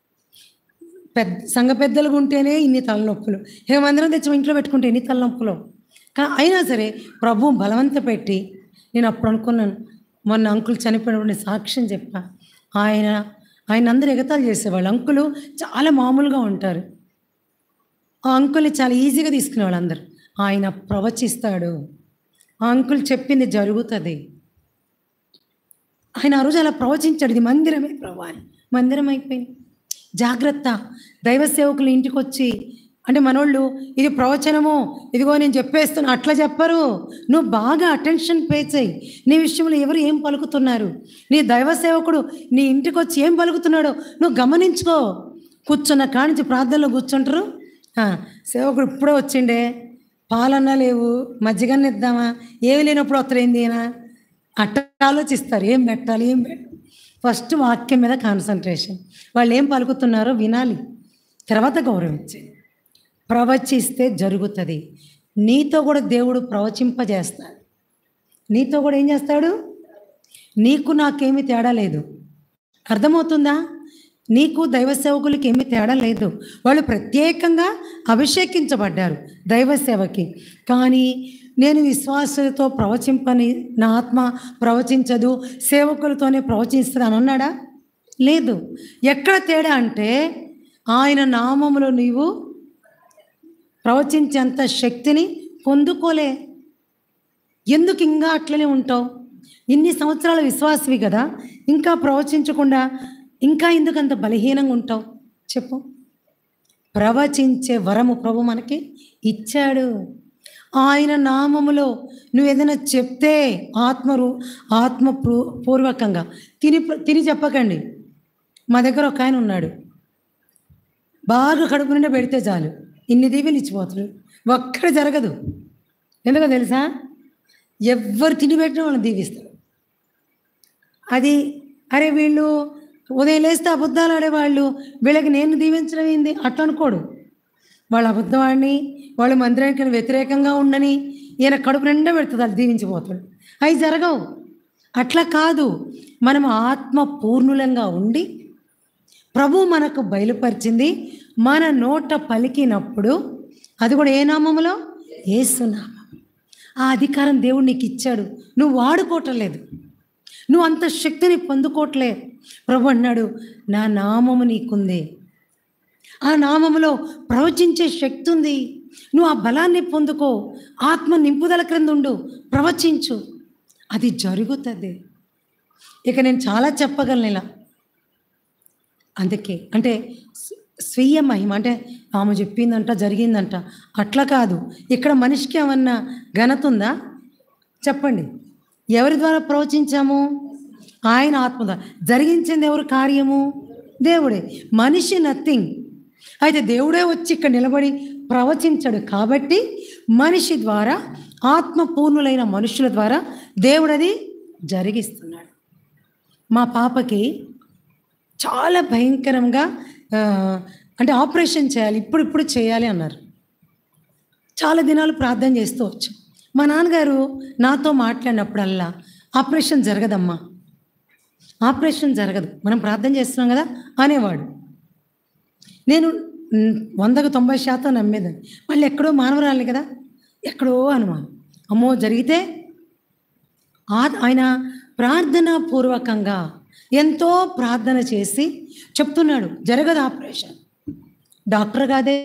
పెద్ద సంఘ పెద్దలుగా ఉంటేనే ఇన్ని తలనొప్పులు ఇక మందిరం తెచ్చి మా ఇంట్లో పెట్టుకుంటే ఎన్ని తలనొప్పులు కా అయినా సరే ప్రభు బలవంత పెట్టి నేను అప్పుడు అనుకున్నాను మొన్న అంకుల్ చనిపోయినప్పుడు నేను సాక్ష్యం చెప్పా ఆయన ఆయన అందరూ ఎగతాలు చేసేవాళ్ళు అంకులు చాలా మామూలుగా ఉంటారు ఆ అంకుల్ని చాలా ఈజీగా తీసుకునేవాళ్ళు అందరు ఆయన ప్రవచిస్తాడు ఆ అంకుల్ చెప్పింది జరుగుతుంది ఆయన ఆ రోజు అలా ప్రవచించాడు ఇది మందిరమే ప్రభా అని మందిరం అయిపోయింది జాగ్రత్త దైవ సేవకులు ఇంటికి వచ్చి అంటే మనోళ్ళు ఇది ప్రవచనము ఇదిగో నేను చెప్పేస్తున్నా అట్లా చెప్పరు నువ్వు బాగా అటెన్షన్ పే చేయి నీ విషయంలో ఎవరు ఏం పలుకుతున్నారు నీ దైవ సేవకుడు నీ ఇంటికి వచ్చి ఏం పలుకుతున్నాడో నువ్వు గమనించుకో కూర్చున్న కానించి ప్రార్థనలో కూర్చుంటారు ఆ, సేవకుడు ఇప్పుడే వచ్చిండే పాలన్నా లేవు మజ్జిగన్న ఇద్దామా ఏమి లేనప్పుడు వస్తారేంది ఈయన అట్ట ఆలోచిస్తారు ఏం పెట్టాలి ఏం పెట్టాలి ఫస్ట్ వాక్యం మీద కాన్సన్ట్రేషన్ వాళ్ళు ఏం పలుకుతున్నారో వినాలి తర్వాత గౌరవించి ప్రవచిస్తే జరుగుతుంది నీతో కూడా దేవుడు ప్రవచింపజేస్తాడు నీతో కూడా ఏం చేస్తాడు నీకు నాకేమీ తేడా లేదు అర్థమవుతుందా నీకు దైవ సేవకులకి ఏమీ తేడా లేదు వాళ్ళు ప్రత్యేకంగా అభిషేకించబడ్డారు దైవ సేవకి కానీ నేను విశ్వాసంతో ప్రవచింపని నా ఆత్మ ప్రవచించదు సేవకులతోనే ప్రవచిస్తుంది అని అన్నాడా లేదు ఎక్కడ తేడా అంటే ఆయన నామములో నీవు ప్రవచించేంత శక్తిని పొందుకోలే ఎందుకు ఇంకా అట్లనే ఉంటావు ఇన్ని సంవత్సరాల విశ్వాసవి కదా ఇంకా ప్రవచించకుండా ఇంకా ఎందుకు అంత బలహీనంగా ఉంటావు చెప్పు ప్రవచించే వరము ప్రభు మనకి ఇచ్చాడు ఆయన నామములో నువ్వు ఏదైనా చెప్తే ఆత్మరు ఆత్మ పూ- పూర్వకంగా తిని తిని చెప్పకండి మా దగ్గర ఒక ఆయన ఉన్నాడు బాగా కడుపు నిండా పెడితే చాలు ఇన్ని దీవెలు ఇచ్చిపోతాడు ఒక్కడ జరగదు ఎందుకో తెలుసా ఎవ్వరు తిని పెట్టినా వాళ్ళని దీవిస్తారు అది అరే వీళ్ళు ఉదయం లేస్తే అబద్ధాలు ఆడేవాళ్ళు వీళ్ళకి నేను దీవించడం ఏంది అట్లా అనుకోడు వాళ్ళ అబద్ధవాడిని వాళ్ళు మందిరానికి వ్యతిరేకంగా ఉండని ఈయన కడుపు నిండా పెడుతుంది వాళ్ళు దీవించిపోతాడు అవి జరగవు అట్లా కాదు మనం ఆత్మ పూర్ణులంగా ఉండి ప్రభు మనకు బయలుపరిచింది మన నోట పలికినప్పుడు అది కూడా ఏ నామములో ఏసునామం ఆ అధికారం దేవుడు నీకు ఇచ్చాడు నువ్వు వాడుకోవటం లేదు నువ్వు అంత శక్తిని పొందుకోవట్లే ప్రభు అన్నాడు నా నామము నీకుంది ఆ నామములో ప్రవచించే శక్తి ఉంది నువ్వు ఆ బలాన్ని పొందుకో ఆత్మ నింపుదల క్రింద ఉండు ప్రవచించు అది జరుగుతుంది ఇక నేను చాలా చెప్పగలను ఇలా అందుకే అంటే స్వ- స్వీయ మహిమ అంటే ఆమె చెప్పిందంట జరిగిందంట అట్లా కాదు ఇక్కడ మనిషికి ఏమన్నా ఘనత ఉందా చెప్పండి ఎవరి ద్వారా ప్రవచించాము ఆయన ఆత్మ ద్వారా జరిగించింది ఎవరు కార్యము దేవుడే మనిషి నథింగ్ అయితే దేవుడే వచ్చి ఇక్కడ నిలబడి ప్రవచించాడు కాబట్టి మనిషి ద్వారా ఆత్మ పూర్ణులైన మనుషుల ద్వారా దేవుడది జరిగిస్తున్నాడు మా పాపకి చాలా భయంకరంగా ఆ, అంటే ఆపరేషన్ చేయాలి ఇప్పుడు ఇప్పుడు చేయాలి అన్నారు చాలా దినాలు ప్రార్థన చేస్తూ వచ్చు మా నాన్నగారు నాతో మాట్లాడినప్పుడల్లా ఆపరేషన్ జరగదమ్మా ఆపరేషన్ జరగదు మనం ప్రార్థన చేస్తున్నాం కదా అనేవాడు నేను మ్, వందకు తొంభై శాతం నమ్మేదాన్ని మళ్ళీ ఎక్కడో మానవరాలి కదా ఎక్కడో అనుమానం అమ్మో జరిగితే ఆ- ఆయన ప్రార్థనా పూర్వకంగా ఎంతో ప్రార్థన చేసి చెప్తున్నాడు జరగదు ఆపరేషన్ డాక్టర్ కాదే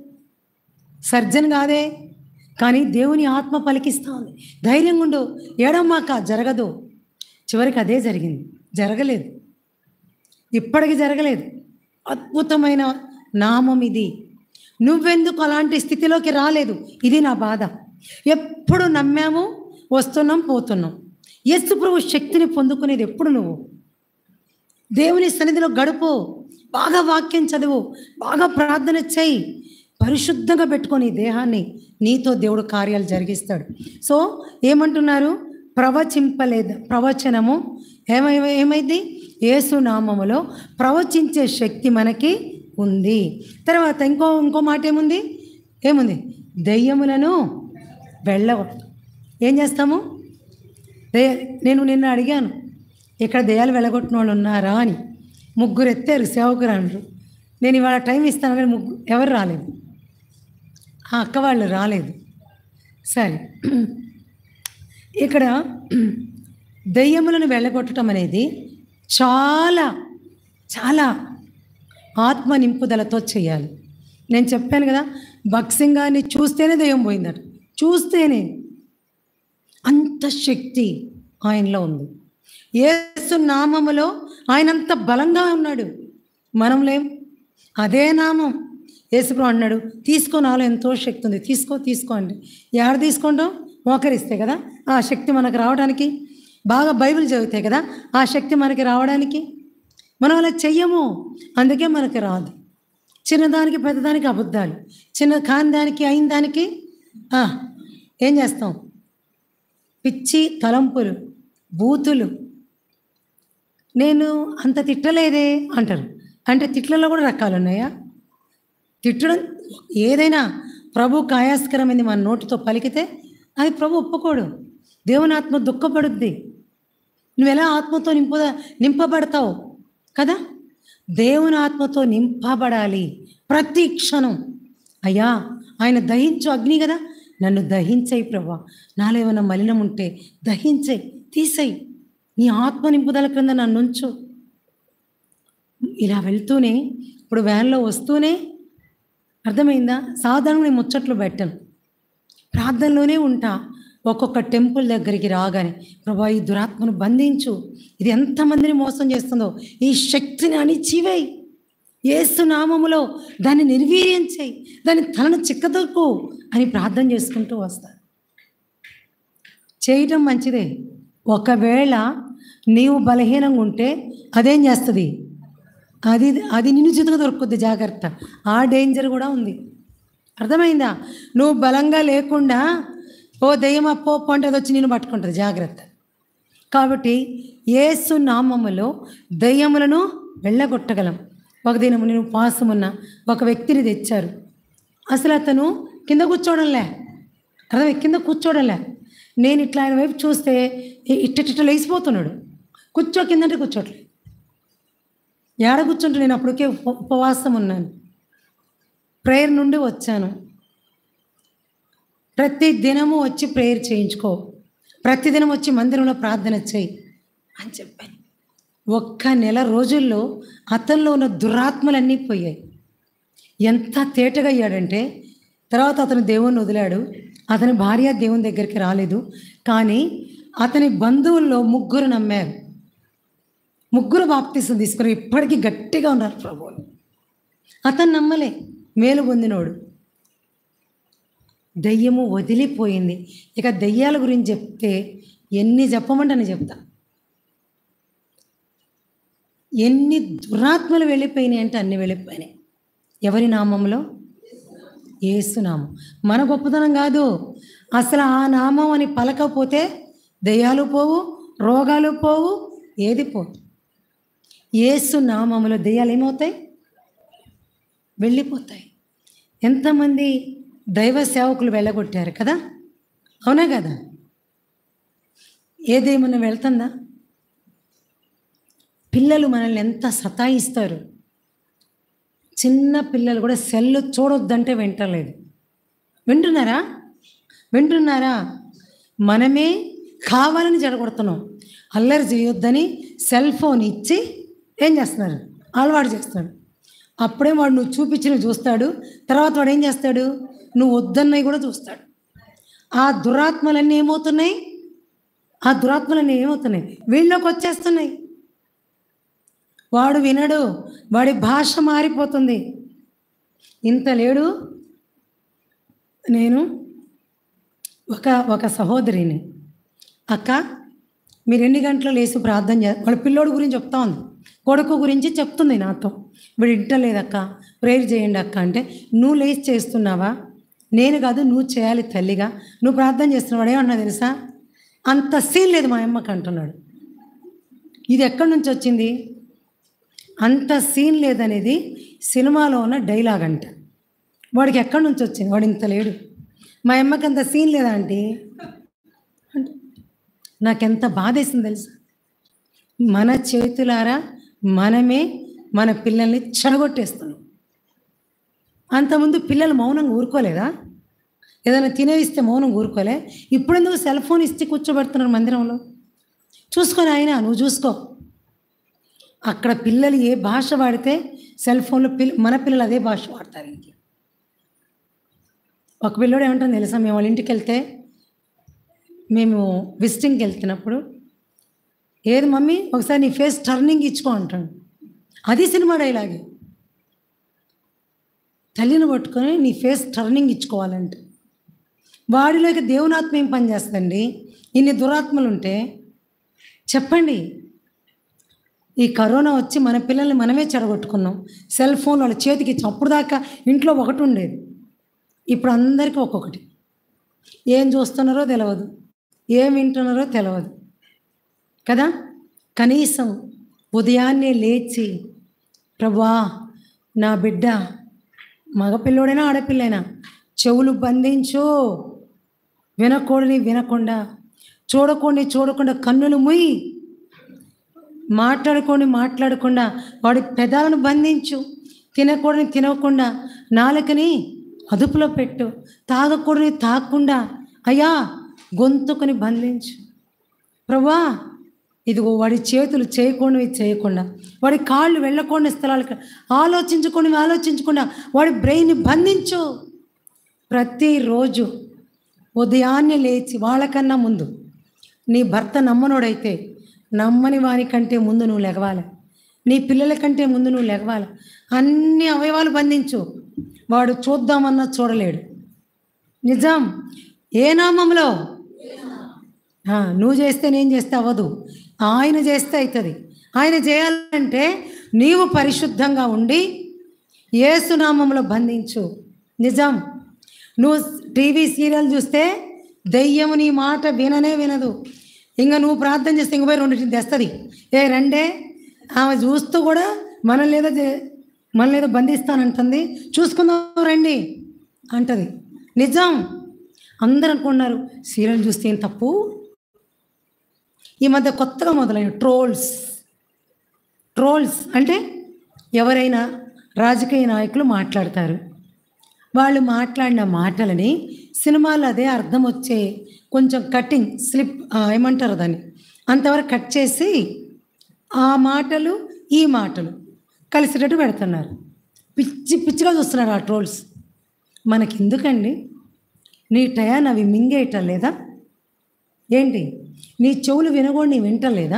సర్జన్ కాదే కానీ దేవుని ఆత్మ పలికిస్తా ఉంది ధైర్యంగా ఉండు ఏడమ్మాక జరగదు చివరికి అదే జరిగింది జరగలేదు ఇప్పటికి జరగలేదు అద్భుతమైన నామం ఇది నువ్వెందుకు అలాంటి స్థితిలోకి రాలేదు ఇది నా బాధ ఎప్పుడు నమ్మాము వస్తున్నాం పోతున్నాం యేసు ప్రభు శక్తిని పొందుకునేది ఎప్పుడు నువ్వు దేవుని సన్నిధిలో గడుపు బాగా వాక్యం చదువు బాగా ప్రార్థన చేయి పరిశుద్ధంగా పెట్టుకొని ఈ దేహాన్ని నీతో దేవుడు కార్యాలు జరిగిస్తాడు సో ఏమంటున్నారు ప్రవచింపలేదు ప్రవచనము ఏమై ఏమైంది యేసు నామములో ప్రవచించే శక్తి మనకి ఉంది తర్వాత ఇంకో ఇంకో మాట ఏముంది ఏముంది దెయ్యములను వెళ్ళగొడతాం ఏం చేస్తాము దెయ్య నేను నిన్న అడిగాను ఇక్కడ దెయ్యాలు వెళ్ళగొట్టిన వాళ్ళు ఉన్నారా అని ముగ్గురు ఎత్తారు సేవకురు అంటారు నేను ఇవాళ టైం ఇస్తాను కానీ ముగ్గురు ఎవరు రాలేదు ఆ అక్క వాళ్ళు రాలేదు సరే ఇక్కడ దెయ్యములను వెళ్ళగొట్టడం అనేది చాలా చాలా ఆత్మ నింపుదలతో చేయాలి నేను చెప్పాను కదా భక్సింగ్ గారిని చూస్తేనే దెయ్యం పోయిందట చూస్తేనే అంత శక్తి ఆయనలో ఉంది యేసు నామములో ఆయన అంత బలంగా ఉన్నాడు మనం లేం అదే నామం యేసుప్రభు అన్నాడు తీసుకో నాలో ఎంతో శక్తి ఉంది తీసుకో తీసుకో అండి ఎక్కడ తీసుకుంటాం మోకరిస్తే కదా ఆ శక్తి మనకు రావడానికి బాగా బైబిల్ చదివితే కదా ఆ శక్తి మనకి రావడానికి మనం అలా చెయ్యము అందుకే మనకి రాదు చిన్నదానికి పెద్దదానికి అబద్ధాలు చిన్న కాని దానికి అయిన దానికి ఆ, ఏం చేస్తాం పిచ్చి తలంపులు బూతులు నేను అంత తిట్టలేదే అంటారు అంటే తిట్లలో కూడా రకాలు ఉన్నాయా తిట్టడం ఏదైనా ప్రభు కాయాస్కరమైంది మన నోటితో పలికితే అది ప్రభు ఒప్పుకోడు దేవుని ఆత్మ దుఃఖపడుద్ది నువ్వు ఎలా ఆత్మతో నింపు నింపబడతావు కదా దేవుని ఆత్మతో నింపబడాలి ప్రతి క్షణం అయ్యా ఆయన దహించు అగ్ని కదా నన్ను దహించేయి ప్రభా నాలో ఏమైనా మలినం ఉంటే దహించేయి తీసేయి నీ ఆత్మ నింపుదల క్రింద నన్ను ఉంచు ఇలా వెళ్తూనే ఇప్పుడు వ్యాన్లో వస్తూనే అర్థమైందా సాధారణంగా నేను ముచ్చట్లు పెట్టను ప్రార్థనలోనే ఉంటా ఒక్కొక్క టెంపుల్ దగ్గరికి రాగానే ప్రభా ఈ దురాత్మను బంధించు ఇది ఎంతమందిని మోసం చేస్తుందో ఈ శక్తిని అణిచివేయి ఏసు నామములో దాన్ని నిర్వీర్యం చేయి దాని తలను చిక్కదొక్కు అని ప్రార్థన చేసుకుంటూ వస్తారు చేయటం మంచిదే ఒకవేళ నీవు బలహీనంగా ఉంటే అదేం చేస్తుంది అది అది నిన్ను చితక దొరుకుద్ది జాగ్రత్త ఆ డేంజర్ కూడా ఉంది అర్థమైందా నువ్వు బలంగా లేకుండా ఓ దెయ్యం అప్పో అంటే అది వచ్చి నేను పట్టుకుంటుంది జాగ్రత్త కాబట్టి ఏసు నామములో దయ్యములను వెళ్ళగొట్టగలం ఒక దినము నేను పాసమున్న ఒక వ్యక్తిని తెచ్చారు అసలు అతను కింద కూర్చోవడంలే అర్థం కింద కూర్చోవడంలే నేను ఇట్లా ఆయన వైపు చూస్తే ఇట్టిట్ట లేచిపోతున్నాడు కూర్చో కిందంటే కూర్చోట్లేదు ఏడ కూర్చుంటే నేను అప్పటికే ఉప- ఉపవాసం ఉన్నాను ప్రేయర్ నుండి వచ్చాను ప్రతి దినము వచ్చి ప్రేయర్ చేయించుకో ప్రతిదినం వచ్చి మందిరంలో ప్రార్థన చేయి అని చెప్పాను ఒక్క నెల రోజుల్లో అతనిలో ఉన్న దురాత్మలన్నీ పోయాయి ఎంత తేటగా అయ్యాడంటే తర్వాత అతను దేవుణ్ణి వదిలాడు అతని భార్య దేవుని దగ్గరికి రాలేదు కానీ అతని బంధువుల్లో ముగ్గురు నమ్మారు ముగ్గురు బాప్తీసం తీసుకుని ఇప్పటికీ గట్టిగా ఉన్నారు ప్రభువుని అతను నమ్మలే మేలు పొందినోడు దయ్యము వదిలిపోయింది ఇక దయ్యాల గురించి చెప్తే ఎన్ని చెప్పమంటే అని చెప్తా ఎన్ని దురాత్మలు వెళ్ళిపోయినాయి అంటే అన్ని వెళ్ళిపోయినాయి ఎవరి నామంలో ఏసునామం మన గొప్పతనం కాదు అసలు ఆ నామం అని పలకపోతే దయ్యాలు పోవు రోగాలు పోవు ఏది పోదు ఏసు నామములో దెయ్యాలు ఏమవుతాయి వెళ్ళిపోతాయి ఎంతమంది దైవ సేవకులు వెళ్ళగొట్టారు కదా అవునా కదా ఏదేమన్నా వెళ్తుందా పిల్లలు మనల్ని ఎంత సతాయిస్తారు చిన్న పిల్లలు కూడా సెల్ చూడొద్దంటే వింటలేదు వింటున్నారా వింటున్నారా మనమే కావాలని జడగొడుతున్నాం అల్లరి చేయొద్దని సెల్ ఫోన్ ఇచ్చి ఏం చేస్తున్నారు అలవాటు చేస్తాడు అప్పుడే వాడు నువ్వు చూపించిన చూస్తాడు తర్వాత వాడు ఏం చేస్తాడు నువ్వు వద్దన్నవి కూడా చూస్తాడు ఆ దురాత్మలన్నీ ఏమవుతున్నాయి ఆ దురాత్మలన్నీ ఏమవుతున్నాయి వీళ్ళలోకి వచ్చేస్తున్నాయి వాడు వినడు వాడి భాష మారిపోతుంది ఇంత లేడు నేను ఒక ఒక సహోదరిని అక్క మీరు ఎన్ని గంటలు లేచి ప్రార్థన చే వాళ్ళ పిల్లోడు గురించి చెప్తా ఉంది కొడుకు గురించి చెప్తుంది నాతో వీడు ఇంటలేదక్క ప్రేయర్ చేయండి అక్క అంటే నువ్వు లేచి చేస్తున్నావా నేను కాదు నువ్వు చేయాలి తల్లిగా నువ్వు ప్రార్థన చేస్తున్నావు ఏమన్నా తెలుసా అంత సీన్ లేదు మా అమ్మకి అంటున్నాడు ఇది ఎక్కడి నుంచి వచ్చింది అంత సీన్ లేదనేది సినిమాలో ఉన్న డైలాగ్ అంట వాడికి ఎక్కడి నుంచి వచ్చింది వాడు ఇంత లేడు మా అమ్మకి అంత సీన్ లేదా ఆంటీ అంటే నాకెంత బాధేసింది తెలుసా మన చేతులారా మనమే మన పిల్లల్ని చెడగొట్టేస్తున్నాం అంతకుముందు పిల్లలు మౌనంగా ఊరుకోలేదా ఏదైనా తినేవిస్తే మౌనం ఊరుకోలే ఇప్పుడెందుకు సెల్ ఫోన్ ఇచ్చి కూర్చోబెడుతున్నారు మందిరంలో చూసుకొని ఆయన నువ్వు చూసుకో అక్కడ పిల్లలు ఏ భాష వాడితే సెల్ ఫోన్లో పిల్ల మన పిల్లలు అదే భాష వాడతారు ఇంక ఒక పిల్లోడు ఏమంటుంది తెలుసా మేము వాళ్ళ ఇంటికి వెళ్తే మేము విజిటింగ్కి వెళ్తున్నప్పుడు ఏది మమ్మీ ఒకసారి నీ ఫేస్ టర్నింగ్ ఇచ్చుకో అంటాడు అది సినిమా డైలాగే తల్లిని పట్టుకొని నీ ఫేస్ టర్నింగ్ ఇచ్చుకోవాలంట వాడిలోకి దేవునాత్మ ఏం పనిచేస్తుందండి ఇన్ని దురాత్మలు ఉంటే చెప్పండి ఈ కరోనా వచ్చి మన పిల్లల్ని మనమే చెడగొట్టుకున్నాం సెల్ ఫోన్ వాళ్ళ చేతికి ఇచ్చాం అప్పుడు దాకా ఇంట్లో ఒకటి ఉండేది ఇప్పుడు అందరికీ ఒక్కొక్కటి ఏం చూస్తున్నారో తెలియదు ఏం వింటున్నారో తెలియదు కదా కనీసం ఉదయాన్నే లేచి ప్రభా నా బిడ్డ మగపిల్లోడైనా ఆడపిల్లైనా చెవులు బంధించు వినకూడని వినకుండా చూడకుండా చూడకుండా కన్నులు ముయ్యి మాట్లాడుకొని మాట్లాడకుండా వాడి పెదాలను బంధించు తినకూడని తినకుండా నాలుకని అదుపులో పెట్టు తాగకూడని తాగకుండా అయ్యా గొంతుకుని బంధించు ప్రభా ఇదిగో వాడి చేతులు చేయకూడనివి చేయకుండా వాడి కాళ్ళు వెళ్ళకూడని స్థలాలకు ఆలోచించుకొని ఆలోచించకుండా వాడి బ్రెయిన్ని బంధించు ప్రతిరోజు ఉదయాన్నే లేచి వాళ్ళకన్నా ముందు నీ భర్త నమ్మనోడైతే నమ్మని వాని కంటే ముందు నువ్వు లెగవాలి నీ పిల్లల కంటే ముందు నువ్వు లెగవాలి అన్ని అవయవాలు బంధించు వాడు చూద్దామన్నా చూడలేడు నిజం ఏ నామంలో ఆ, నువ్వు చేస్తే నేను చేస్తే అవ్వదు ఆయన చేస్తే అవుతుంది ఆయన చేయాలంటే నీవు పరిశుద్ధంగా ఉండి ఏసునామంలో బంధించు నిజం నువ్వు టీవీ సీరియల్ చూస్తే దెయ్యము నీ మాట విననే వినదు ఇంకా నువ్వు ప్రార్థన చేస్తే ఇంక పోయి రెండు తెస్తుంది ఏ రండే ఆమె చూస్తూ కూడా మనం లేదో చే- మనం లేదో బంధిస్తానంటుంది చూసుకుందాం రండి అంటది నిజం అందరూ అనుకున్నారు సీరియల్ చూస్తే ఏం తప్పు ఈ మధ్య కొత్తగా మొదలైన ట్రోల్స్ ట్రోల్స్ అంటే ఎవరైనా రాజకీయ నాయకులు మాట్లాడతారు వాళ్ళు మాట్లాడిన మాటలని సినిమాలో అదే అర్థం వచ్చే కొంచెం కటింగ్ స్లిప్ ఆ, ఏమంటారు దాన్ని అంతవరకు కట్ చేసి ఆ మాటలు ఈ మాటలు కలిసేటట్టు పెడుతున్నారు పిచ్చి పిచ్చిగా చూస్తున్నారు ఆ ట్రోల్స్ మనకి ఎందుకండి నీ టయాన్ని అవి మింగేయటం లేదా ఏంటి నీ చెవులు వినకూడదు నీ వింటలేదా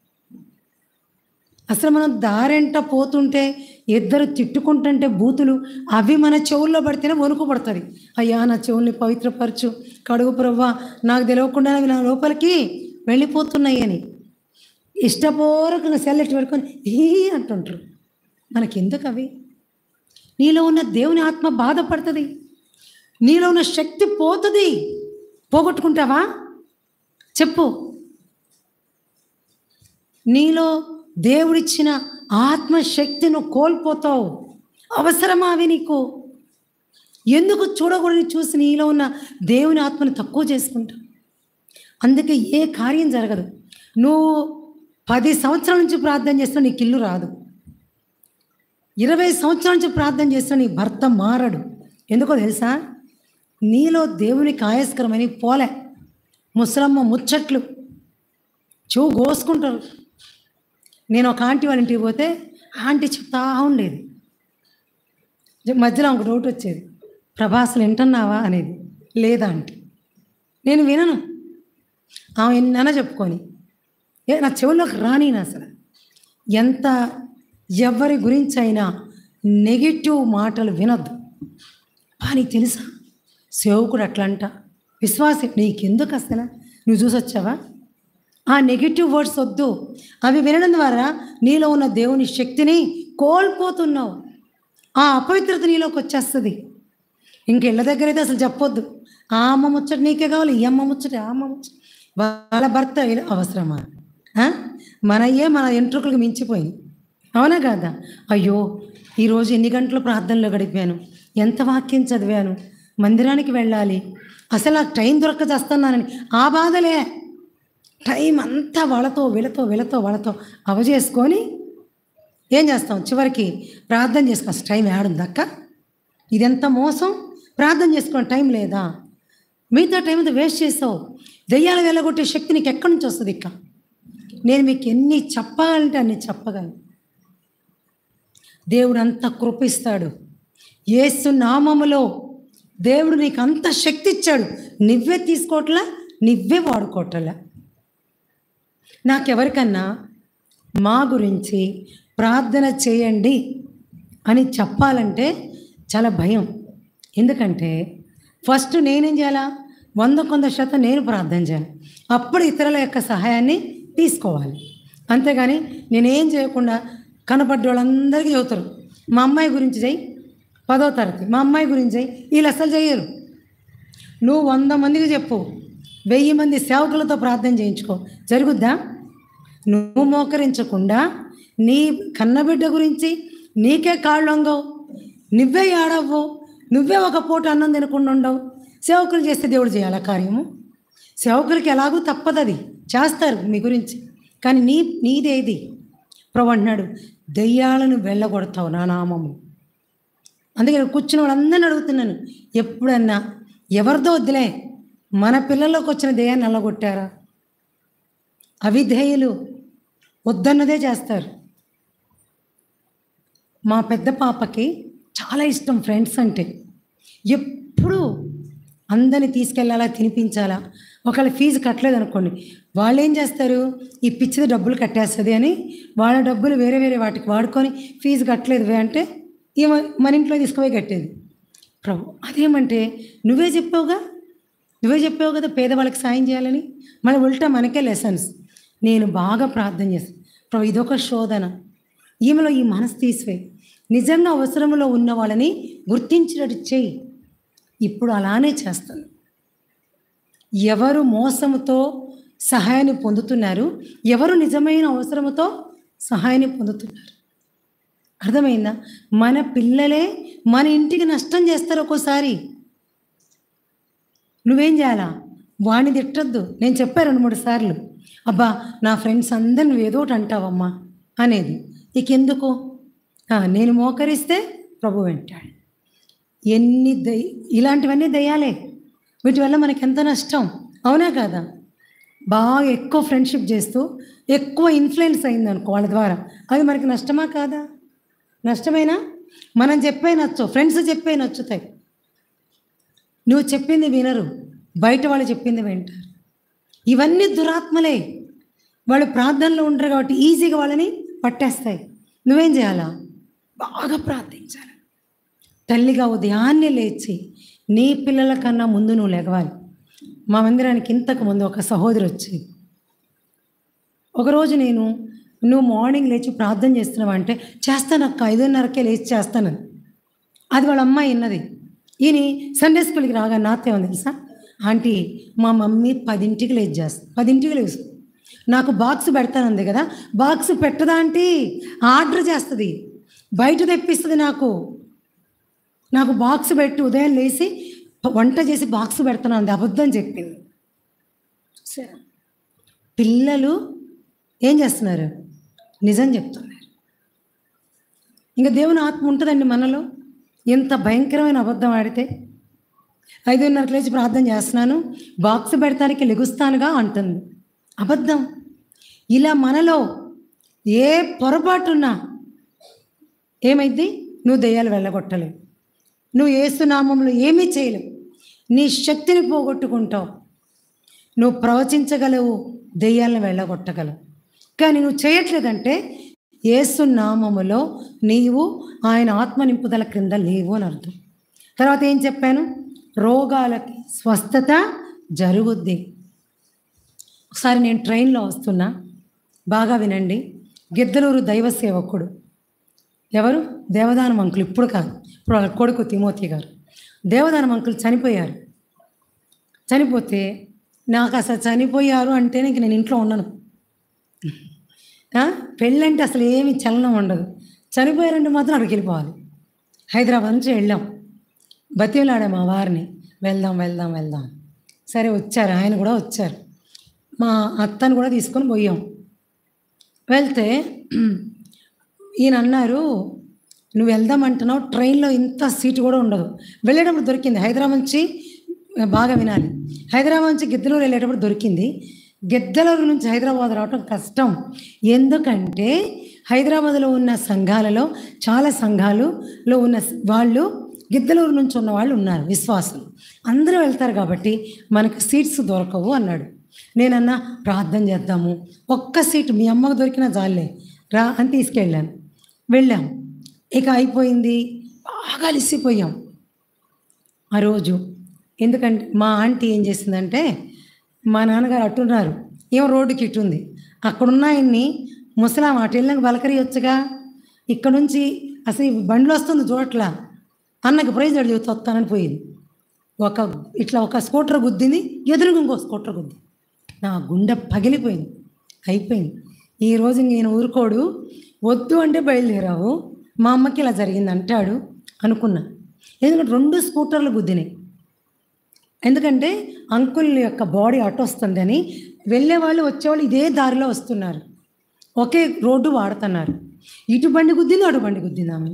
అసలు మనం దారెంట పోతుంటే ఇద్దరు తిట్టుకుంటుంటే బూతులు అవి మన చెవుల్లో పడితేనే వణుకు పడుతుంది అయ్యా నా చెవుల్ని పవిత్రపరచు కడుగు ప్రవ్వా నాకు తెలియకుండా అవి నా లోపలికి వెళ్ళిపోతున్నాయి అని ఇష్టపూర్వకంగా సెల్లెట్ పెట్టుకొని ఈ అంటుంటారు మనకెందుకు అవి నీలో ఉన్న దేవుని ఆత్మ బాధపడుతుంది నీలో ఉన్న శక్తి పోతుంది పోగొట్టుకుంటావా చెప్పు నీలో దేవుడిచ్చిన ఆత్మశక్తి నువ్వు కోల్పోతావు అవసరమా అవి నీకు ఎందుకు చూడకూడని చూసి నీలో ఉన్న దేవుని ఆత్మను తక్కువ చేసుకుంటావు అందుకే ఏ కార్యం జరగదు నువ్వు పది సంవత్సరాల నుంచి ప్రార్థన చేస్తున్నా నీకు ఇల్లు రాదు ఇరవై సంవత్సరాల నుంచి ప్రార్థన చేస్తున్నా నీ భర్త మారడు ఎందుకో తెలుసా నీలో దేవునికి ఆయస్కరమని పోలే ముసలమ్మ ముచ్చట్లు చెవు కోసుకుంటారు నేను ఒక ఆంటీ వాళ్ళ ఇంటికి పోతే ఆంటీ చెప్తా ఉండేది మధ్యలో ఒక డౌట్ వచ్చేది ప్రభాసులు వింటున్నావా అనేది లేదా ఆంటీ నేను వినను ఆమె ఎన్నైనా చెప్పుకొని ఏ నా చెవుల్లోకి రాని అసలు ఎంత ఎవరి గురించి అయినా నెగిటివ్ మాటలు వినొద్దు బా నీకు తెలుసా సేవకుడు అట్లా అంట విశ్వాసం నీకెందుకు అసలు నువ్వు చూసొచ్చావా ఆ నెగిటివ్ వర్డ్స్ వద్దు అవి వినడం ద్వారా నీలో ఉన్న దేవుని శక్తిని కోల్పోతున్నావు ఆ అపవిత్రత నీలోకి వచ్చేస్తుంది ఇంక ఇళ్ళ దగ్గర అయితే అసలు చెప్పొద్దు ఆ అమ్మ ముచ్చట నీకే కావాలి ఈ అమ్మ ముచ్చట ఆ అమ్మ ముచ్చట వాళ్ళ భర్త ఇలా అవసరమా ఆ? మనయ్యే మన ఎంట్రుకలకు మించిపోయింది అవునా కాదా అయ్యో ఈరోజు ఎన్ని గంటలు ప్రార్థనలో గడిపాను ఎంత వాక్యం చదివాను మందిరానికి వెళ్ళాలి అసలు ఆ టైం దొరక్క చేస్తున్నానని ఆ బాధలే టైం అంతా వాళ్ళతో వీళ్ళతో వీళ్ళతో వాళ్ళతో అవజేసుకొని ఏం చేస్తాం చివరికి ప్రార్థన చేసుకో అసలు టైం ఏడుంది అక్క ఇదెంత మోసం ప్రార్థన చేసుకోవడం టైం లేదా మిగతా టైం అంతా వేస్ట్ చేసావు దెయ్యాలు వెళ్ళగొట్టే శక్తి నీకు ఎక్కడి నుంచి వస్తుంది ఇక్క నేను మీకు ఎన్ని చెప్పాలంటే అన్ని చెప్పగలను దేవుడు అంత కృపిస్తాడు యేసు నామములో దేవుడు నీకు అంత శక్తి ఇచ్చాడు నువ్వే తీసుకోవట్లా నువ్వే వాడుకోవట్లా నాకెవరికన్నా మా గురించి ప్రార్థన చేయండి అని చెప్పాలంటే చాలా భయం ఎందుకంటే ఫస్ట్ నేనేం చేయాలా వంద కొంద శాతం నేను ప్రార్థన చేయాలి అప్పుడు ఇతరుల యొక్క సహాయాన్ని తీసుకోవాలి అంతేగాని నేనేం చేయకుండా కనపడ్డ వాళ్ళందరికీ చెబుతారు మా అమ్మాయి గురించి చెయ్యి పదో తరగతి మా అమ్మాయి గురించి చెయ్యి వీళ్ళు అసలు చెయ్యరు నువ్వు వంద మందికి చెప్పు వెయ్యి మంది సేవకులతో ప్రార్థన చేయించుకో జరుగుద్దా నువ్వు మోకరించకుండా నీ కన్నబిడ్డ గురించి నీకే కాళ్ళు వంగవు నువ్వే ఏడవ్వు నువ్వే ఒక పూట అన్నం తినకుండా ఉండవు సేవకులు చేస్తే దేవుడు చేయాలి ఆ కార్యము సేవకులకి ఎలాగూ తప్పదు అది చేస్తారు మీ గురించి కానీ నీ నీదేది ప్రభు అంటున్నాడు దెయ్యాలను వెళ్ళగొడతావు నా నామము అందుకే ఇక్కడ కూర్చున్న వాళ్ళందరిని అడుగుతున్నాను ఎప్పుడన్నా ఎవరిదో వద్దులే మన పిల్లల్లోకి వచ్చిన దెయ్యాన్ని నల్లగొట్టారా అవిధేయులు వద్దన్నదే చేస్తారు మా పెద్ద పాపకి చాలా ఇష్టం ఫ్రెండ్స్ అంటే ఎప్పుడు అందరిని తీసుకెళ్ళాలా తినిపించాలా ఒకవేళ ఫీజు కట్టలేదు అనుకోండి వాళ్ళు ఏం చేస్తారు ఈ పిచ్చిది డబ్బులు కట్టేస్తుంది అని వాళ్ళ డబ్బులు వేరే వేరే వాటికి వాడుకొని ఫీజు కట్టలేదు వే అంటే ఈమె మన ఇంట్లో తీసుకుపోయి కట్టేది ప్రభు అదేమంటే నువ్వే చెప్పావుగా నువ్వే చెప్పావు కదా పేదవాళ్ళకి సాయం చేయాలని మళ్ళీ ఉల్టా మనకే లెసన్స్ నేను బాగా ప్రార్థన చేస్తాను ప్రభు ఇదొక శోధన ఈమెలో ఈ మనసు తీసివే నిజంగా అవసరంలో ఉన్న వాళ్ళని గుర్తించినట్టు చేయి ఇప్పుడు అలానే చేస్తాను ఎవరు మోసముతో సహాయాన్ని పొందుతున్నారు ఎవరు నిజమైన అవసరముతో సహాయాన్ని పొందుతున్నారు అర్థమైందా మన పిల్లలే మన ఇంటికి నష్టం చేస్తారు ఒక్కోసారి నువ్వేం చేయాలా వాణ్ణి తిట్టద్దు నేను చెప్పా రెండు మూడు సార్లు అబ్బా నా ఫ్రెండ్స్ అందరు నువ్వు ఏదో ఒకటి అంటావమ్మా అనేది నీకెందుకు ఆ, నేను మోకరిస్తే ప్రభు వెంటాడు ఎన్ని దయ ఇలాంటివన్నీ దయ్యాలే వీటి వల్ల మనకి ఎంత నష్టం అవునా కాదా బాగా ఎక్కువ ఫ్రెండ్షిప్ చేస్తూ ఎక్కువ ఇన్ఫ్లుయెన్స్ అయింది అనుకో వాళ్ళ ద్వారా అది మనకి నష్టమా కాదా నష్టమేనా మనం చెప్పే నచ్చు ఫ్రెండ్స్ చెప్పే నచ్చుతాయి నువ్వు చెప్పింది వినరు బయట వాళ్ళు చెప్పింది వింటారు ఇవన్నీ దురాత్మలే వాళ్ళు ప్రార్థనలో ఉంటారు కాబట్టి ఈజీగా వాళ్ళని పట్టేస్తాయి నువ్వేం చేయాలా బాగా ప్రార్థించాలి తల్లిగా ఉదయాన్నే లేచి నీ పిల్లల కన్నా ముందు నువ్వు లెగవాలి మా మందిరానికి ఇంతకు ముందు ఒక సహోదరి వచ్చేది ఒకరోజు నేను నువ్వు మార్నింగ్ లేచి ప్రార్థన చేస్తున్నావా అంటే చేస్తాను అక్క ఐదున్నరకే లేచి చేస్తాను అది వాళ్ళ అమ్మాయి విన్నది ఈయన సండే స్కూల్కి రాగా నాతో ఉంది తెలుసా ఆంటీ మా మమ్మీ పదింటికి లేచి చేస్తుంది పదింటికి లేచి నాకు బాక్స్ పెడతానంది కదా బాక్స్ పెట్టదా ఆంటీ ఆర్డర్ చేస్తుంది బయట తెప్పిస్తుంది నాకు నాకు బాక్స్ పెట్టి ఉదయం లేచి వంట చేసి బాక్స్ పెడతాను అంది అబద్ధం చెప్పింది సరే పిల్లలు ఏం చేస్తున్నారు నిజం చెప్తున్నారు ఇంకా దేవుని ఆత్మ ఉంటుందండి మనలో ఎంత భయంకరమైన అబద్ధం ఆడితే ఐదున్నరకు లేచి ప్రార్థన చేస్తున్నాను బాక్స్ పెడతానికి లెగుస్తానుగా అంటుంది అబద్ధం ఇలా మనలో ఏ పొరపాటున్నా ఏమైంది నువ్వు దెయ్యాలు వెళ్ళగొట్టలేవు నువ్వు ఏసునామంలో ఏమీ చేయలేవు నీ శక్తిని పోగొట్టుకుంటావు నువ్వు ప్రవచించగలవు దెయ్యాలను వెళ్ళగొట్టగలవు కానీ నువ్వు చేయట్లేదంటే యేసు నామములో నీవు ఆయన ఆత్మ నింపుదల క్రింద లేవు అని అర్థం తర్వాత ఏం చెప్పాను రోగాలకి స్వస్థత జరుగుద్ది ఒకసారి నేను ట్రైన్లో వస్తున్నా బాగా వినండి గిద్దలూరు దైవ సేవకుడు ఎవరు దేవదానం అంకులు ఇప్పుడు కాదు ఇప్పుడు వాళ్ళ కొడుకు తిమోతి గారు దేవదానం అంకులు చనిపోయారు చనిపోతే నాకు అసలు చనిపోయారు అంటేనే ఇంక నేను ఇంట్లో ఉండను ఆ? పెళ్ళంటే అసలు ఏమి చలనం ఉండదు చనిపోయారంటే మాత్రం అక్కడికి వెళ్ళిపోవాలి హైదరాబాద్ నుంచి వెళ్ళాం బతిలాడా మా వారిని వెళ్దాం వెళ్దాం వెళ్దాం సరే వచ్చారు ఆయన కూడా వచ్చారు మా అత్తను కూడా తీసుకొని పోయాం వెళ్తే ఈయన అన్నారు నువ్వు వెళ్దామంటున్నావు ట్రైన్లో ఇంత సీటు కూడా ఉండదు వెళ్ళేటప్పుడు దొరికింది హైదరాబాద్ నుంచి బాగా వినాలి హైదరాబాద్ నుంచి గిద్దలూరు వెళ్ళేటప్పుడు దొరికింది గిద్దలూరు నుంచి హైదరాబాద్ రావటం కష్టం ఎందుకంటే హైదరాబాద్లో ఉన్న సంఘాలలో చాలా సంఘాలులో ఉన్న వాళ్ళు గిద్దలూరు నుంచి ఉన్న వాళ్ళు ఉన్నారు విశ్వాసులు అందరూ వెళ్తారు కాబట్టి మనకు సీట్స్ దొరకవు అన్నాడు నేనన్నా ప్రార్థన చేద్దాము ఒక్క సీటు మీ అమ్మకు దొరికినా చాలే రా అని తీసుకెళ్ళాను వెళ్ళాం ఇక అయిపోయింది బాగా అలిసిపోయాం ఆ రోజు ఎందుకంటే మా ఆంటీ ఏం చేసిందంటే మా నాన్నగారు అట్టున్నారు ఏమో రోడ్డుకి ఇటు ఉంది అక్కడున్న ఆయన్ని ముసలాం అటు వెళ్ళినాక బలకరియొచ్చుగా ఇక్కడ నుంచి అసలు ఈ బండ్లు వస్తుంది చూడట్లా అన్నకి ప్రైజ్ అడిగి వస్తానని పోయింది ఒక ఇట్లా ఒక స్కూటర్ గుద్దింది ఎదురుగా ఇంకో స్కూటర్ గుద్ది నా గుండె పగిలిపోయింది అయిపోయింది ఈ రోజు నేను ఊరుకోడు వద్దు అంటే బయలుదేరావు మా అమ్మకి ఇలా జరిగింది అంటాడు అనుకున్నా ఎందుకంటే రెండు స్కూటర్లు గుద్దినాయి ఎందుకంటే అంకుల్ యొక్క బాడీ అటు వస్తుందని వెళ్ళేవాళ్ళు వచ్చేవాళ్ళు ఇదే దారిలో వస్తున్నారు ఒకే రోడ్డు వాడుతున్నారు ఇటు బండి గుద్దింది అటు బండి గుద్దింది ఆమె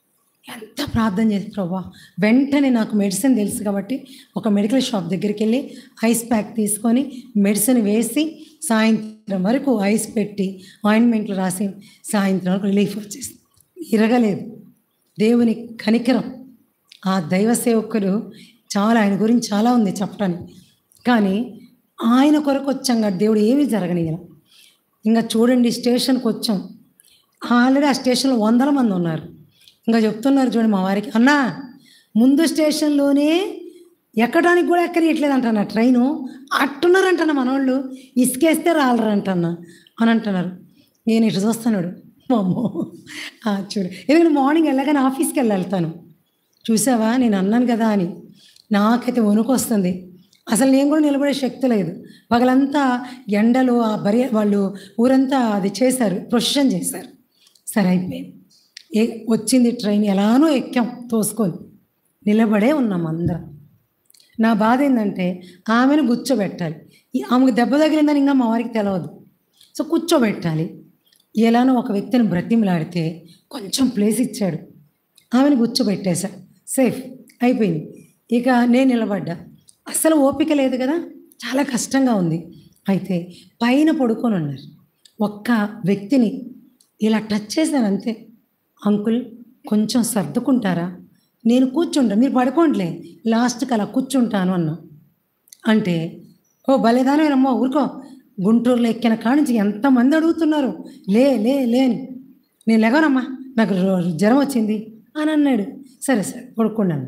ఎంత ప్రార్థన చేసి ప్రభా వెంటనే నాకు మెడిసిన్ తెలుసు కాబట్టి ఒక మెడికల్ షాప్ దగ్గరికి వెళ్ళి ఐస్ ప్యాక్ తీసుకొని మెడిసిన్ వేసి సాయంత్రం వరకు ఐస్ పెట్టి ఆయింట్మెంట్లు రాసి సాయంత్రం వరకు రిలీఫ్ వచ్చేసింది ఇరగలేదు దేవుని కనికరం ఆ దైవ సేవకులు చాలా ఆయన గురించి చాలా ఉంది చెప్పడానికి కానీ ఆయన కొరకు వచ్చాం కాబట్టి దేవుడు ఏమీ జరగనియన ఇంకా చూడండి స్టేషన్కి వచ్చాం ఆల్రెడీ ఆ స్టేషన్లో వందల మంది ఉన్నారు ఇంకా చెప్తున్నారు చూడండి మా వారికి అన్నా ముందు స్టేషన్లోనే ఎక్కడానికి కూడా ఎక్కనియట్లేదు అంటన్న ట్రైను అట్టున్నారంటన్న మనోళ్ళు ఇసుకేస్తే రాలరంటన్న అని అంటున్నారు నేను ఇటు చూస్తున్నాడు అమ్మో ఆ, చూడు ఎందుకంటే మార్నింగ్ వెళ్ళగానే ఆఫీస్కి వెళ్ళి వెళ్తాను చూసావా నేను అన్నాను కదా అని నాకైతే వణుకు వస్తుంది అసలు నేను కూడా నిలబడే శక్తి లేదు పగలంతా ఎండలు ఆ బరి వాళ్ళు ఊరంతా అది చేశారు ప్రొషన్ చేశారు సరే అయిపోయింది ఏ వచ్చింది ట్రైన్ ఎలానో ఎక్కాం తోసుకొని నిలబడే ఉన్నాం అందరం నా బాధ ఏంటంటే ఆమెను కూర్చోబెట్టాలి ఈ ఆమెకు దెబ్బ తగిలిందని ఇంకా మా వారికి తెలియదు సో కూర్చోబెట్టాలి ఎలానో ఒక వ్యక్తిని బ్రతిమలాడితే కొంచెం ప్లేస్ ఇచ్చాడు ఆమెను కూర్చోబెట్టేశా సేఫ్ అయిపోయింది ఇక నేను నిలబడ్డా అస్సలు ఓపిక లేదు కదా చాలా కష్టంగా ఉంది అయితే పైన పడుకొని ఉన్నారు ఒక్క వ్యక్తిని ఇలా టచ్ చేశాను అంతే అంకుల్ కొంచెం సర్దుకుంటారా నేను కూర్చుంటా మీరు పడుకోండిలే లాస్ట్కి అలా కూర్చుంటాను అన్నా అంటే ఓ భలేదానమేనమ్మో ఊరుకో గుంటూరులో ఎక్కిన కాడ నుంచి ఎంతమంది అడుగుతున్నారు లే లే లే అని నేను లేవనమ్మా నాకు రో- జ్వరం వచ్చింది అని అన్నాడు సరే సరే పడుకున్నాను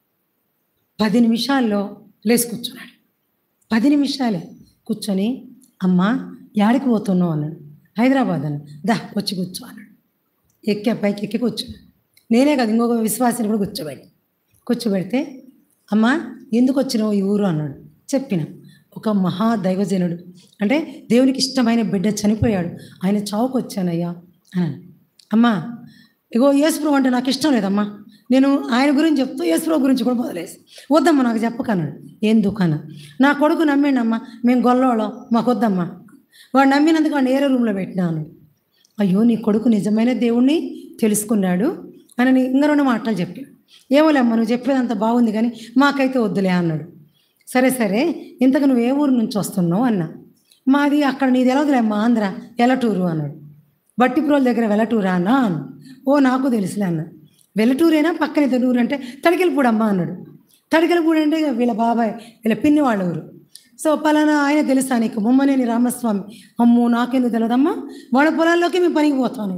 పది నిమిషాల్లో లేచి కూర్చున్నాడు పది నిమిషాలే కూర్చొని అమ్మా యాడికి పోతున్నావు అన్నాడు హైదరాబాద్ అన్నాడు దా వచ్చి కూర్చో అన్నాడు ఎక్కి పైకి ఎక్కి కూర్చున్నాను నేనే కదా ఇంకొక విశ్వాసిని కూడా కూర్చోబెట్టి కూర్చోబెడితే అమ్మా ఎందుకు వచ్చినావు ఈ ఊరు అన్నాడు చెప్పిన ఒక మహా దైవజనుడు అంటే దేవునికి ఇష్టమైన బిడ్డ చనిపోయాడు ఆయన చావుకు వచ్చానయ్యా అన్నాను అమ్మా ఇగో యేసుప్రభు అంటే నాకు ఇష్టం లేదమ్మా నేను ఆయన గురించి చెప్తూ యేసుప్రభు గురించి కూడా మొదలేసి వద్దమ్మా నాకు చెప్పకన్నాడు ఎందుకు అన్న నా కొడుకు నమ్మిండమ్మా మేము గొల్లవాళ్ళం మాకు వద్దమ్మా వాడు నమ్మినందుకు వాడిని ఏరే రూమ్లో పెట్టినాను అయ్యో నీ కొడుకు నిజమైన దేవుణ్ణి తెలుసుకున్నాడు అని నీ ఇంకా రెండు మాటలు చెప్పాను ఏమోలేమ్మా నువ్వు చెప్పేదంత బాగుంది కానీ మాకైతే వద్దులే అన్నాడు సరే సరే ఇంతకు నువ్వు ఏ ఊరు నుంచి వస్తున్నావు అన్నా మాది అక్కడ నీది ఎలాదులేమ్మా ఆంధ్ర ఎలటూరు అన్నాడు బట్టిప్రోల దగ్గర వెలటూరా అన్నా అన్న ఓ నాకు తెలుసులే అన్న వెలటూరేనా పక్కన ఇతను ఊరు అంటే తడికెళ్ళపూడి అమ్మ అన్నాడు తడికెళ్ళపూడి అంటే ఇక వీళ్ళ బాబాయ్ వీళ్ళ పిన్ని వాళ్ళ ఊరు సో పలానా ఆయన తెలుసా నీకు ముమ్మనేని రామస్వామి అమ్మో నాకెందుకు తెలియదమ్మా వాళ్ళ పొలాల్లోకి మేము పనికి పోతాను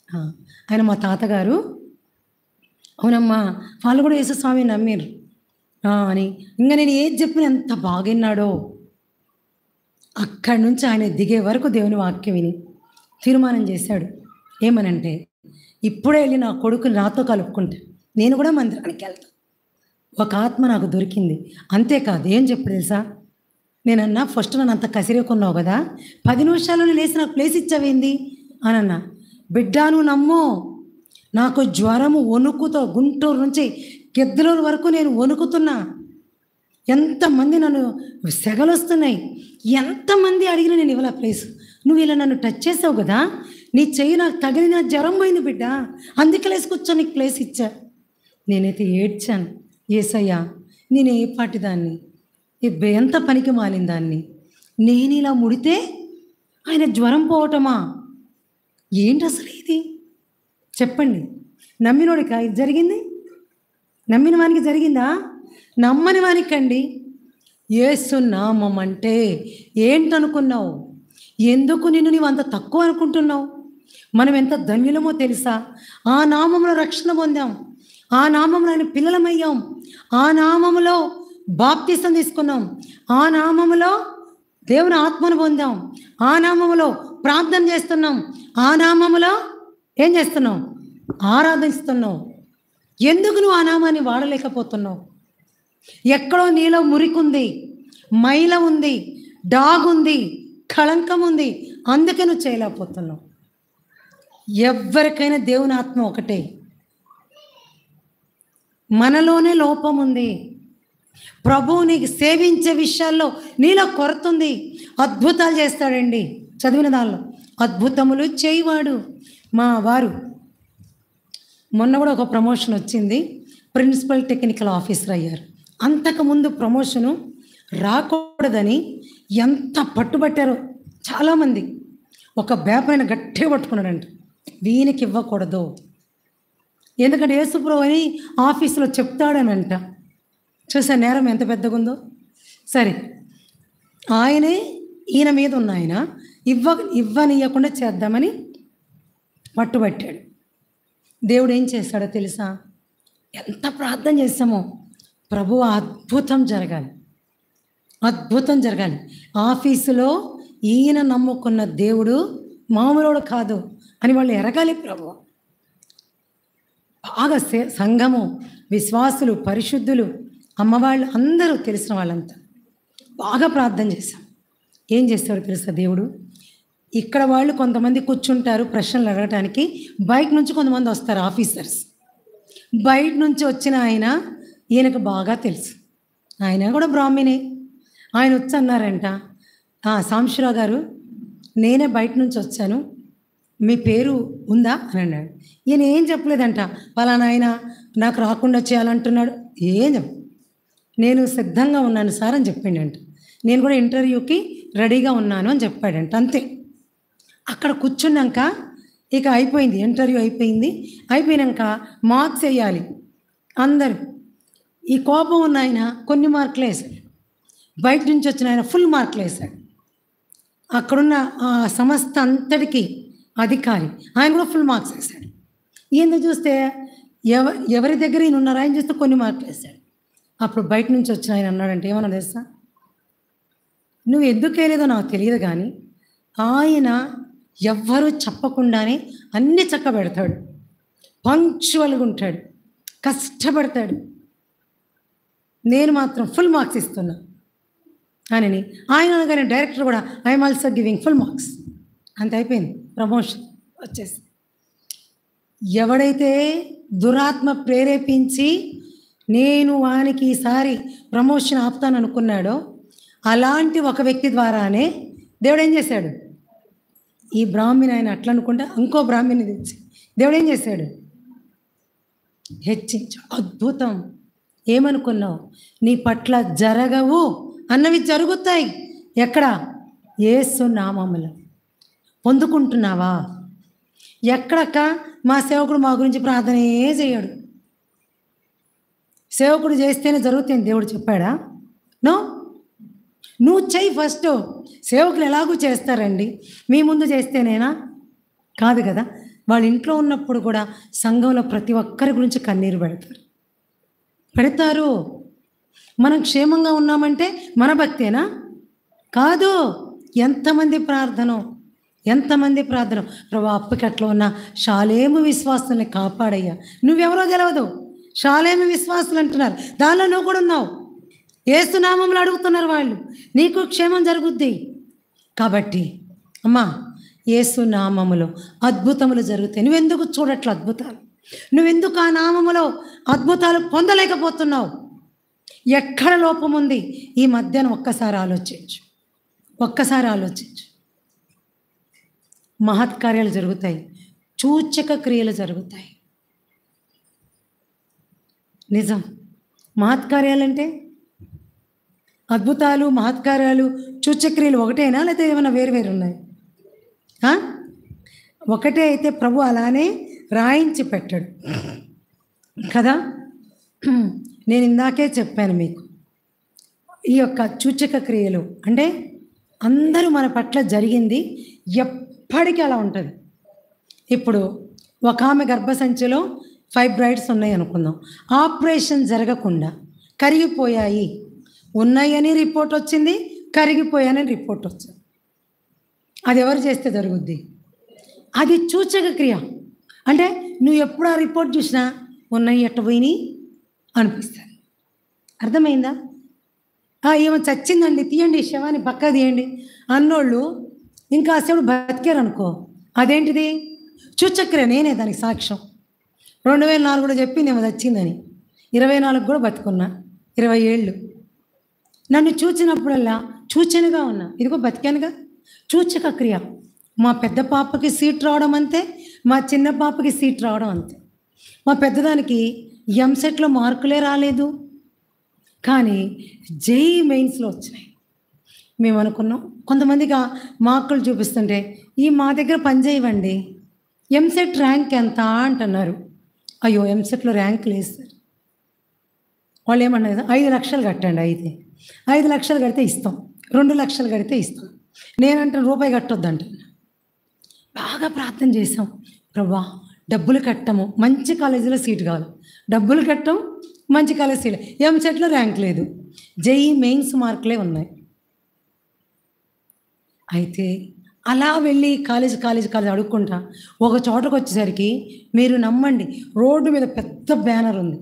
ఆ, ఆయన మా తాతగారు అవునమ్మా వాళ్ళు కూడా యేసుస్వామి నమ్మిరు ఆ, అని ఇంకా నేను ఏది చెప్పిన ఎంత బాగున్నాడో అక్కడి నుంచి ఆయన దిగే వరకు దేవుని వాక్యం విని తీర్మానం చేశాడు ఏమనంటే ఇప్పుడే వెళ్ళి నా కొడుకుని నాతో కలుపుకుంటా నేను కూడా మందిరానికి వెళ్తాను ఒక ఆత్మ నాకు దొరికింది అంతేకాదు ఏం చెప్పు తెలుసా నేనన్నా ఫస్ట్ నన్ను అంత కసిరేకున్నావు కదా పది నిమిషాల్లో లేచి నాకు ప్లేస్ ఇచ్చావేంది అని అన్నా బిడ్డ నువ్వు నమ్ము నాకు జ్వరము వణుకుతో గుంటూరు నుంచి గిద్దలూరు వరకు నేను వణుకుతున్నా ఎంతమంది నన్ను సెగలు వస్తున్నాయి ఎంతమంది అడిగినా నేను ఇవ్వాల ప్లేస్ నువ్వు ఇలా నన్ను టచ్ చేసావు కదా నీ చెయ్యి నాకు తగిలిన జ్వరం పోయింది బిడ్డ అందుకే లేసి కూర్చో నీకు ప్లేస్ ఇచ్చా నేనైతే ఏడ్చాను ఏసయ్యా నేను ఏ పాటి దాన్ని ఈ బె- ఎంత పనికి మాలిన దాన్ని నేను ఇలా ముడితే ఆయన జ్వరం పోవటమా ఏంటి అసలు ఇది చెప్పండి నమ్మినోడికా ఇది జరిగింది నమ్మిన వానికి జరిగిందా నమ్మని వానికండి యేసు నామం అంటే ఏంటనుకున్నావు ఎందుకు నిన్ను నీవు అంత తక్కువ అనుకుంటున్నావు మనం ఎంత ధన్యులమో తెలుసా ఆ నామంలో రక్షణ పొందాం ఆ నామంలో ఆయన పిల్లలమయ్యాం ఆ నామములో బాప్తిసం తీసుకున్నాం ఆ నామములో దేవుని ఆత్మను పొందాం ఆ నామములో ప్రార్థన చేస్తున్నాం ఆ నామములో ఏం చేస్తున్నాం ఆరాధిస్తున్నావు ఎందుకు నువ్వు ఆ నామాన్ని వాడలేకపోతున్నావు ఎక్కడో నీలో మురికుంది మైల ఉంది డాగుంది కళంకం ఉంది అందుకే నువ్వు చేయలేకపోతున్నావు ఎవరికైనా దేవుని ఆత్మ ఒకటే మనలోనే లోపం ఉంది ప్రభువుని సేవించే విషయాల్లో నీలో కొరత ఉంది అద్భుతాలు చేస్తాడండి చదివిన దానిలో అద్భుతములు చేయవాడు మా వారు మొన్న కూడా ఒక ప్రమోషన్ వచ్చింది ప్రిన్సిపల్ టెక్నికల్ ఆఫీసర్ అయ్యారు అంతకుముందు ప్రమోషను రాకూడదని ఎంత పట్టుబట్టారో చాలామంది ఒక పేపర్ గట్టిగా పట్టుకున్నాడంట వీనికి ఇవ్వకూడదు ఎందుకంటే యేసుప్రభు అని ఆఫీసులో చెప్తాడనంట చూసా నేరం ఎంత పెద్దగా ఉందో సరే ఆయనే ఈయన మీద ఉన్న ఆయన ఇవ్వ ఇవ్వనియకుండా చేద్దామని పట్టుబట్టాడు దేవుడు ఏం చేశాడో తెలుసా ఎంత ప్రార్థన చేస్తామో ప్రభు అద్భుతం జరగాలి అద్భుతం జరగాలి ఆఫీసులో ఈయన నమ్ముకున్న దేవుడు మామూలుడు కాదు అని వాళ్ళు ఎరగాలి ప్రభు బాగా సే- సంఘము విశ్వాసులు పరిశుద్ధులు అమ్మవాళ్ళు అందరూ తెలిసిన వాళ్ళంతా బాగా ప్రార్థన చేశాం ఏం చేస్తాడు తెలుసా దేవుడు ఇక్కడ వాళ్ళు కొంతమంది కూర్చుంటారు ప్రశ్నలు అడగటానికి బయట నుంచి కొంతమంది వస్తారు ఆఫీసర్స్ బయట నుంచి వచ్చిన ఆయన ఈయనకు బాగా తెలుసు ఆయన కూడా బ్రాహ్మణే ఆయన వచ్చి అన్నారంట "ఆ, సాంబశివరావు గారు నేనే బయట నుంచి వచ్చాను మీ పేరు ఉందా అని అన్నాడు ఈయన ఏం చెప్పలేదంట పలానా ఆయన నాకు రాకుండా చేయాలంటున్నాడు ఏం చెప్ప నేను సిద్ధంగా ఉన్నాను సార్ అని చెప్పిండంట నేను కూడా ఇంటర్వ్యూకి రెడీగా ఉన్నాను అని చెప్పాడంట అంతే అక్కడ కూర్చున్నాక ఇక అయిపోయింది ఇంటర్వ్యూ అయిపోయింది అయిపోయినాక మార్క్స్ వేయాలి అందరు ఈ కోపం ఉన్న ఆయన కొన్ని మార్కులు వేశాడు బయట నుంచి వచ్చిన ఆయన ఫుల్ మార్కులు వేశాడు అక్కడున్న ఆ సంస్థ అంతటికి అధికారి ఆయన కూడా ఫుల్ మార్క్స్ వేశాడు ఈయన చూస్తే ఎవ ఎవరి దగ్గర ఈయన ఉన్నారో ఆయన చూస్తే కొన్ని మార్కులు వేశాడు అప్పుడు బయట నుంచి వచ్చిన ఆయన అన్నాడంటే ఏమన్నా తెలుసా నువ్వు ఎందుకు వేయలేదో నాకు తెలియదు కానీ ఆయన ఎవ్వరూ చెప్పకుండానే అన్ని చక్క పెడతాడు పంక్చువల్గా ఉంటాడు కష్టపడతాడు నేను మాత్రం ఫుల్ మార్క్స్ ఇస్తున్నా అని ఆయన అనగానే డైరెక్టర్ కూడా I'm also giving full marks అంత అయిపోయింది ప్రమోషన్ వచ్చేసి ఎవడైతే దురాత్మ ప్రేరేపించి నేను వానికి ఈసారి ప్రమోషన్ ఆపుతాను అనుకున్నాడో అలాంటి ఒక వ్యక్తి ద్వారానే దేవుడు ఏం చేశాడు ఈ బ్రాహ్మణి ఆయన అట్లా అనుకుంటే ఇంకో బ్రాహ్మణి తెచ్చి దేవుడు ఏం చేశాడు హెచ్చించు అద్భుతం ఏమనుకున్నావు నీ పట్ల జరగవు అన్నవి జరుగుతాయి ఎక్కడ ఏసు నామములో పొందుకుంటున్నావా ఎక్కడక్క మా సేవకుడు మా గురించి ప్రార్థనే చేయడు సేవకుడు చేస్తేనే జరుగుతుంది దేవుడు చెప్పాడా నో నువ్వు చెయ్యి ఫస్ట్ సేవకులు ఎలాగూ చేస్తారండి మీ ముందు చేస్తేనేనా కాదు కదా వాళ్ళ ఇంట్లో ఉన్నప్పుడు కూడా సంఘంలో ప్రతి ఒక్కరి గురించి కన్నీరు పెడతారు పెడతారు మనం క్షేమంగా ఉన్నామంటే మన భక్తేనా కాదు ఎంతమంది ప్రార్థన ఎంతమంది ప్రార్థన ప్రభా అప్పకట్లో ఉన్న షాలేము విశ్వాసుల్ని కాపాడయ్యా నువ్వెవరో తెలవదు షాలేము విశ్వాసులు అంటున్నారు దానిలో నువ్వు కూడా ఉన్నావు ఏసునామంలో అడుగుతున్నారు వాళ్ళు నీకు క్షేమం జరుగుద్ది కాబట్టి అమ్మా యేసు నామములో అద్భుతములు జరుగుతాయి నువ్వెందుకు చూడట్ల అద్భుతాలు నువ్వెందుకు ఆ నామములో అద్భుతాలు పొందలేకపోతున్నావు ఎక్కడ లోపం ఉంది ఈ మధ్యాహ్నం ఒక్కసారి ఆలోచించు ఒక్కసారి ఆలోచించు మహత్కార్యాలు జరుగుతాయి సూచక క్రియలు జరుగుతాయి నిజం మహత్కార్యాలంటే అద్భుతాలు మహత్కార్యాలు సూచక్రియలు ఒకటేనా లేకపోతే ఏమైనా వేరు వేరు ఉన్నాయి ఆ? ఒకటే అయితే ప్రభు అలానే రాయించి పెట్టాడు కదా నేను ఇందాకే చెప్పాను మీకు ఈ యొక్క సూచక క్రియలు అంటే అందరూ మన పట్ల జరిగింది ఎప్పటికీ అలా ఉంటుంది ఇప్పుడు ఒక ఆమె గర్భసంచిలో ఫైబ్రాయిడ్స్ ఉన్నాయి అనుకుందాం ఆపరేషన్ జరగకుండా కరిగిపోయాయి ఉన్నాయని రిపోర్ట్ వచ్చింది కరిగిపోయాయని రిపోర్ట్ వచ్చింది అది ఎవరు చేస్తే జరుగుద్ది అది సూచక క్రియ అంటే నువ్వు ఎప్పుడు ఆ రిపోర్ట్ చూసినా ఉన్నాయి ఎట్ట పోయినాయి అనిపిస్తుంది అర్థమైందా "ఆ, ఈమె చచ్చిందండి తీయండి ఈ శవాన్ని పక్క తీయండి అన్నోళ్ళు ఇంకా అసలు బతికారు అనుకో అదేంటిది చూచక్రియ నేనే దానికి సాక్ష్యం రెండు వేల నాలుగులో చెప్పింది ఏమో చచ్చిందని ఇరవై నాలుగు కూడా బతుకున్నా ఇరవై ఏళ్ళు నన్ను చూచినప్పుడల్లా చూచనుగా ఉన్నా ఇదిగో బతికానుగా చూచక క్రియ మా పెద్ద పాపకి సీట్ రావడం అంతే మా చిన్న పాపకి సీట్ రావడం అంతే మా పెద్దదానికి ఎంసెట్లో మార్కులే రాలేదు కానీ జై మెయిన్స్లో వచ్చినాయి మేము అనుకున్నాం కొంతమందికి ఆ మార్కులు చూపిస్తుంటే ఈ మా దగ్గర పని చేయవండి ఎంసెట్ ర్యాంక్ ఎంత అంటున్నారు అయ్యో ఎంసెట్లో ర్యాంక్ లేదు సార్ వాళ్ళు ఏమన్నారు ఐదు లక్షలు కట్టండి అయితే ఐదు లక్షలు కడితే ఇస్తాం రెండు లక్షలు కడితే ఇస్తాం నేనంటే రూపాయి కట్టొద్దంటున్నా బాగా ప్రార్థన చేసాం ప్రభా డబ్బులు కట్టము మంచి కాలేజీలో సీట్ కావాలి డబ్బులు కట్టం మంచి కాలేజ్ సీట్ ఎంసెట్లో ర్యాంక్ లేదు జేఈ మెయిన్స్ మార్కులే ఉన్నాయి అయితే అలా వెళ్ళి కాలేజ్ కాలేజ్ కాలేజ్ అడుక్కుంటా ఒక చోటకు వచ్చేసరికి మీరు నమ్మండి రోడ్డు మీద పెద్ద బ్యానర్ ఉంది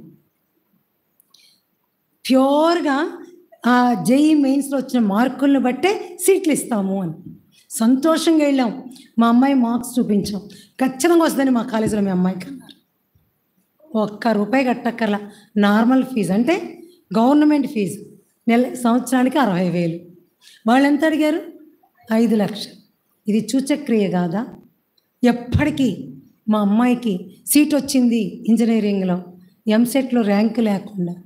ప్యూర్గా ఆ జేఈ మెయిన్స్లో వచ్చిన మార్కులను బట్టే సీట్లు ఇస్తాము అని సంతోషంగా వెళ్ళాం మా అమ్మాయి మార్క్స్ చూపించాం ఖచ్చితంగా వస్తుందని మా కాలేజీలో మీ అమ్మాయికి అన్నారు ఒక్క రూపాయి కట్టక్కర్లా నార్మల్ ఫీజు అంటే గవర్నమెంట్ ఫీజు నెల సంవత్సరానికి అరవై వేలు వాళ్ళు ఎంత అడిగారు ఐదు లక్షలు ఇది సూచక్రియ కాదా ఎప్పటికీ మా అమ్మాయికి సీట్ వచ్చింది ఇంజనీరింగ్లో ఎంసెట్లో ర్యాంక్ లేకుండా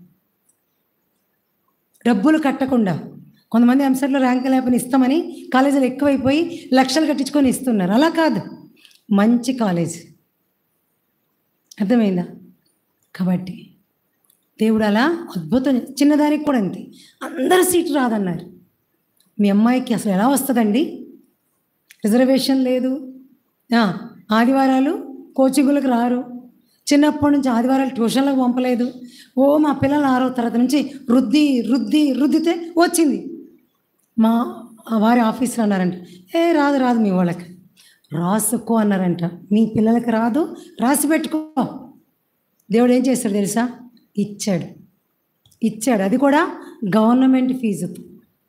డబ్బులు కట్టకుండా కొంతమంది ఎంసెట్లో ర్యాంక్ లేకపోయినా ఇస్తామని కాలేజీలు ఎక్కువైపోయి లక్షలు కట్టించుకొని ఇస్తున్నారు అలా కాదు మంచి కాలేజ్ అర్థమైందా కాబట్టి దేవుడు అలా అద్భుతం చిన్నదానికి కూడా అంతే అందరు సీటు రాదన్నారు మీ అమ్మాయికి అసలు ఎలా వస్తుందండి రిజర్వేషన్ లేదు ఆ, ఆదివారాలు కోచింగులకు రారు చిన్నప్పటి నుంచి ఆదివారాలు ట్యూషన్లకు పంపలేదు ఓ మా పిల్లలు ఆరో తరగతి నుంచి రుద్ది రుద్ది రుద్దితే వచ్చింది మా వారి ఆఫీస్లో అన్నారంట ఏ రాదు రాదు మీ వాళ్ళకి రాసుకో అన్నారంట మీ పిల్లలకి రాదు రాసి పెట్టుకో దేవుడు ఏం చేస్తాడు తెలుసా ఇచ్చాడు ఇచ్చాడు అది కూడా గవర్నమెంట్ ఫీజుతో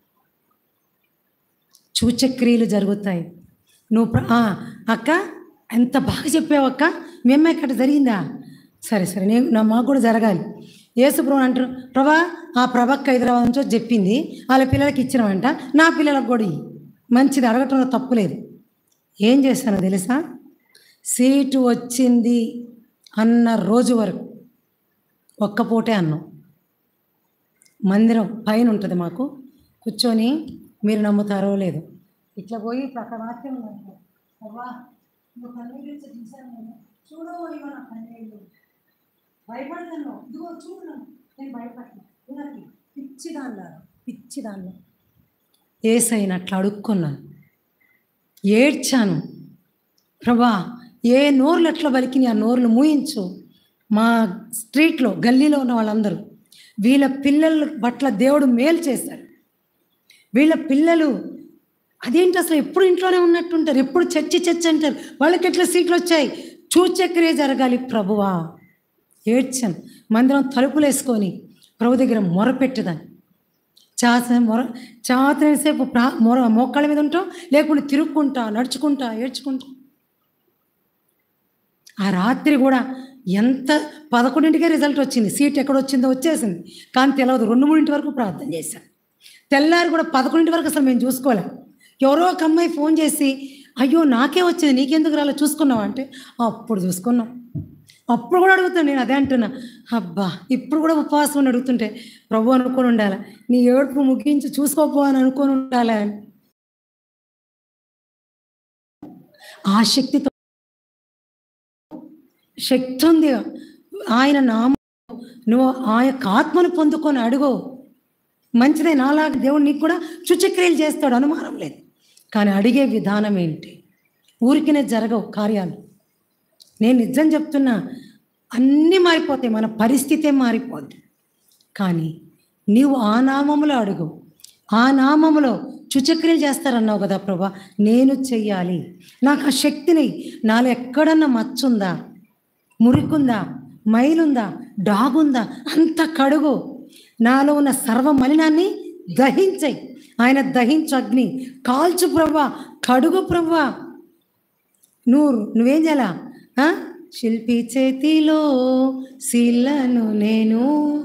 సూచక్రియలు జరుగుతాయి నువ్వు ప్ర- ఆ, అక్క ఎంత బాగా చెప్పావు అక్క మీ అమ్మాయికి అట్ట జరిగిందా సరే సరే నేను నా మాకు కూడా జరగాలి యేసుప్రభు అంటారు ప్రభా ఆ ప్రభక్క హైదరాబాద్ నుంచో చెప్పింది వాళ్ళ పిల్లలకి ఇచ్చినవంట నా పిల్లలకు కూడా ఇయ్యి. మంచిది అడగటంలో తప్పు లేదు ఏం చేశానో తెలుసా సీటు వచ్చింది అన్న రోజు వరకు ఒక్క పూటే అన్నాం మందిరం పైన ఉంటుంది మాకు కూర్చొని మీరు నమ్ముతారో లేదు ఇట్లా పోయి పక్క వాక్యం ఉందనుకో. అవ్వా, నువ్వు కన్నీళ్ళు ఇచ్చి చూశాను నేను. చూడవు ఇవ్వ నా కన్నీళ్ళు భయపడతాను ఇదిగో చూడు నన్ను. నేను భయపడను వినకి పిచ్చిదాన్లా పిచ్చిదాన్లా ఏసైన అట్లా అడుక్కున్నాను ఏడ్చాను ప్రభా ఏ నోర్లు ఎట్లా బలికిని ఆ నోర్లు మూయించు మా స్ట్రీట్లో గల్లీలో ఉన్న వాళ్ళందరూ వీళ్ళ పిల్లల పట్ల దేవుడు మేలు చేశారు వీళ్ళ పిల్లలు అదేంటి అసలు ఎప్పుడు ఇంట్లోనే ఉన్నట్టుంటారు ఎప్పుడు చర్చి చర్చి అంటారు వాళ్ళకి ఎట్లా సీట్లు వచ్చాయి చూచక్రియ జరగాలి ప్రభువా ఏడ్చాను మందిరం తలుపులు వేసుకొని ప్రభు దగ్గర మొరపెట్టేదాన్ని చాత మొర చాతసేపు ప్రా మొర మోకాళ్ళ మీద ఉంటాం లేకుంటే తిరుక్కుంటా నడుచుకుంటా ఏడ్చుకుంటా ఆ రాత్రి కూడా ఎంత పదకొండింటికే రిజల్ట్ వచ్చింది సీట్ ఎక్కడ వచ్చిందో వచ్చేసింది కానీ తెలియదు రెండు మూడింటి వరకు ప్రార్థన చేశాను తెల్లారి కూడా పదకొండింటి వరకు అసలు మేము చూసుకోలేం ఎవరో ఒక అమ్మాయి ఫోన్ చేసి అయ్యో నాకే వచ్చింది నీకెందుకు రాలే చూసుకున్నావా అంటే అప్పుడు చూసుకున్నాం అప్పుడు కూడా అడుగుతాను నేను అదే అంటున్నా అబ్బా ఇప్పుడు కూడా ఉపవాసం ఉండి అడుగుతుంటే ప్రభు అనుకొని ఉండాలి నీ ఏడుపు ముగించి చూసుకోపో అని అనుకొని ఉండాలి అని ఆ శక్తితో శక్తి ఉంది ఆయన నామ నువ్వు ఆ యొక్క ఆత్మను పొందుకొని అడుగు మంచిదే నాలాగా దేవుడు నీకు కూడా చుచక్రియలు చేస్తాడు అనుమానం లేదు కానీ అడిగే విధానం ఏంటి ఊరికినే జరగవు కార్యాలు నేను నిజం చెప్తున్నా అన్నీ మారిపోతాయి మన పరిస్థితే మారిపోద్ది కానీ నీవు ఆ నామములో అడుగు ఆ నామములో చుచక్రియలు చేస్తారన్నావు కదా ప్రభా నేను చెయ్యాలి నాకు ఆ శక్తిని నాలో ఎక్కడన్నా మచ్చుందా మురికుందా మైలుందా డాగుందా అంత కడుగు నాలో ఉన్న సర్వ మలినాన్ని దహించయి ఆయన దహించు అగ్ని కాల్చు ప్రవ్వా కడుగు ప్రవ్వా నువ్వు నువ్వేం చేయాలా ఆ? శిల్పి చేతిలో శిలను నేను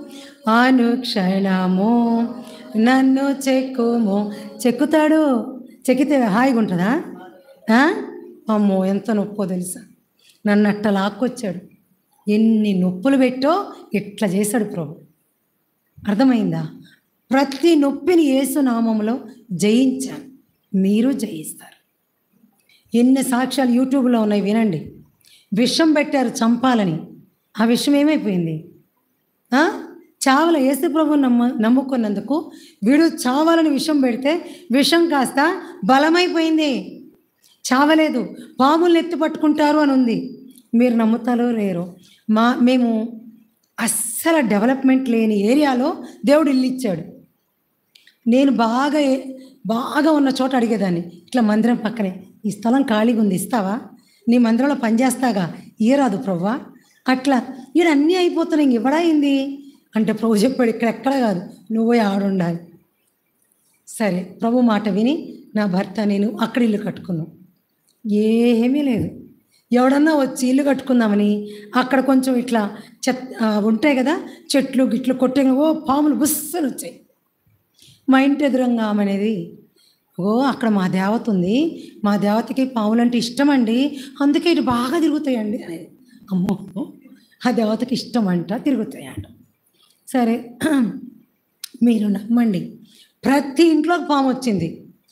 అనుక్షణము నన్ను చెక్కుము చెక్కుతాడు చెక్కితే హాయిగా ఉంటుందా ఆ? అమ్మో ఎంత నొప్పో తెలుసా నన్ను అట్ట లాక్కొచ్చాడు ఎన్ని నొప్పులు పెట్టో ఇట్లా చేశాడు ప్రభు అర్థమైందా ప్రతి నొప్పిని ఏసునామంలో జయించాను మీరు జయిస్తారు ఎన్ని సాక్ష్యాలు యూట్యూబ్లో ఉన్నాయి వినండి విషం పెట్టారు చంపాలని ఆ విషం ఏమైపోయింది ఆ? చావల యేసు ప్రభు నమ్మ నమ్ముకున్నందుకు వీడు చావాలని విషం పెడితే విషం కాస్త బలమైపోయింది చావలేదు పాములు ఎత్తి పట్టుకుంటారు అని ఉంది మీరు నమ్ముతారో లేరో మా మేము అస్సలు డెవలప్మెంట్ లేని ఏరియాలో దేవుడు ఇల్లు ఇచ్చాడు నేను బాగా ఏ- బాగా ఉన్న చోట అడిగేదాన్ని ఇట్లా మందిరం పక్కనే ఈ స్థలం ఖాళీగా ఉంది ఇస్తావా నీ మందిరంలో పనిచేస్తాగా ఇయరాదు ప్రవ్వా అట్లా ఈడ అన్నీ అయిపోతున్నాయి ఇంక ఇవ్వడాయింది అంటే ప్రభు చెప్పాడు ఇక్కడ ఎక్కడ కాదు నువ్వే ఆడుండాలి సరే ప్రభు మాట విని నా భర్త నేను అక్కడ ఇల్లు కట్టుకున్నాం ఏమీ లేదు ఎవడన్నా వచ్చి ఇల్లు కట్టుకుందామని అక్కడ కొంచెం ఇట్లా చెత్ ఆ, ఉంటాయి కదా చెట్లు గిట్లు కొట్టే ఓ పాములు బుస్సలు వచ్చాయి మా ఇంటి ఎదురంగా ఆమె అనేది ఓ అక్కడ మా దేవత ఉంది మా దేవతకి పాములు అంటే ఇష్టం అండి అందుకే ఇటు బాగా తిరుగుతాయండి అనేది అమ్మో ఆ దేవతకి ఇష్టం అంట తిరుగుతాయంట సరే మీరు నమ్మండి ప్రతి ఇంట్లో పాము వచ్చింది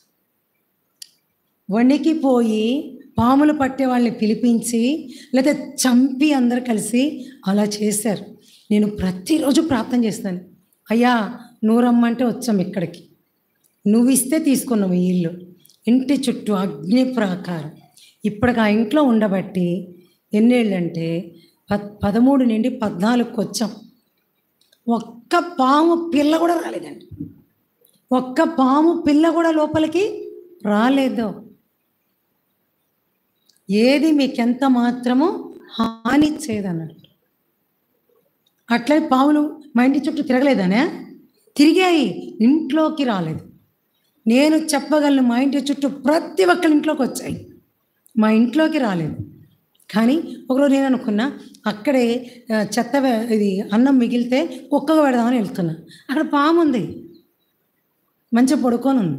వణికిపోయి పాములు పట్టే వాళ్ళని పిలిపించి లేదా చంపి అందరు కలిసి అలా చేశారు నేను ప్రతిరోజు ప్రార్థన చేస్తాను అయ్యా నువ్వు రమ్మంటే వచ్చాం ఇక్కడికి నువ్వు ఇస్తే తీసుకున్నావు ఈ ఇల్లు ఇంటి చుట్టూ అగ్ని ప్రాకారం ఇప్పటికి ఆ ఇంట్లో ఉండబట్టి ఎన్నేళ్ళంటే పద్ పదమూడు నుండి పద్నాలుగుకి వచ్చాం ఒక్క పాము పిల్ల కూడా రాలేదండి ఒక్క పాము పిల్ల కూడా లోపలికి రాలేదు ఏది మీకెంత మాత్రము హాని చేయదన్నాడు అట్లే పాములు మా ఇంటి చుట్టూ తిరగలేదనే తిరిగాయి ఇంట్లోకి రాలేదు నేను చెప్పగలను మా ఇంటి చుట్టూ ప్రతి ఒక్కరి ఇంట్లోకి వచ్చాయి మా ఇంట్లోకి రాలేదు కానీ ఒకరోజు నేను అనుకున్నా అక్కడే ఆ, చెత్త వే- ఇది అన్నం మిగిలితే కుక్కగా పెడదామని వెళ్తున్నా అక్కడ పాము ఉంది మంచిగా పడుకొని ఉంది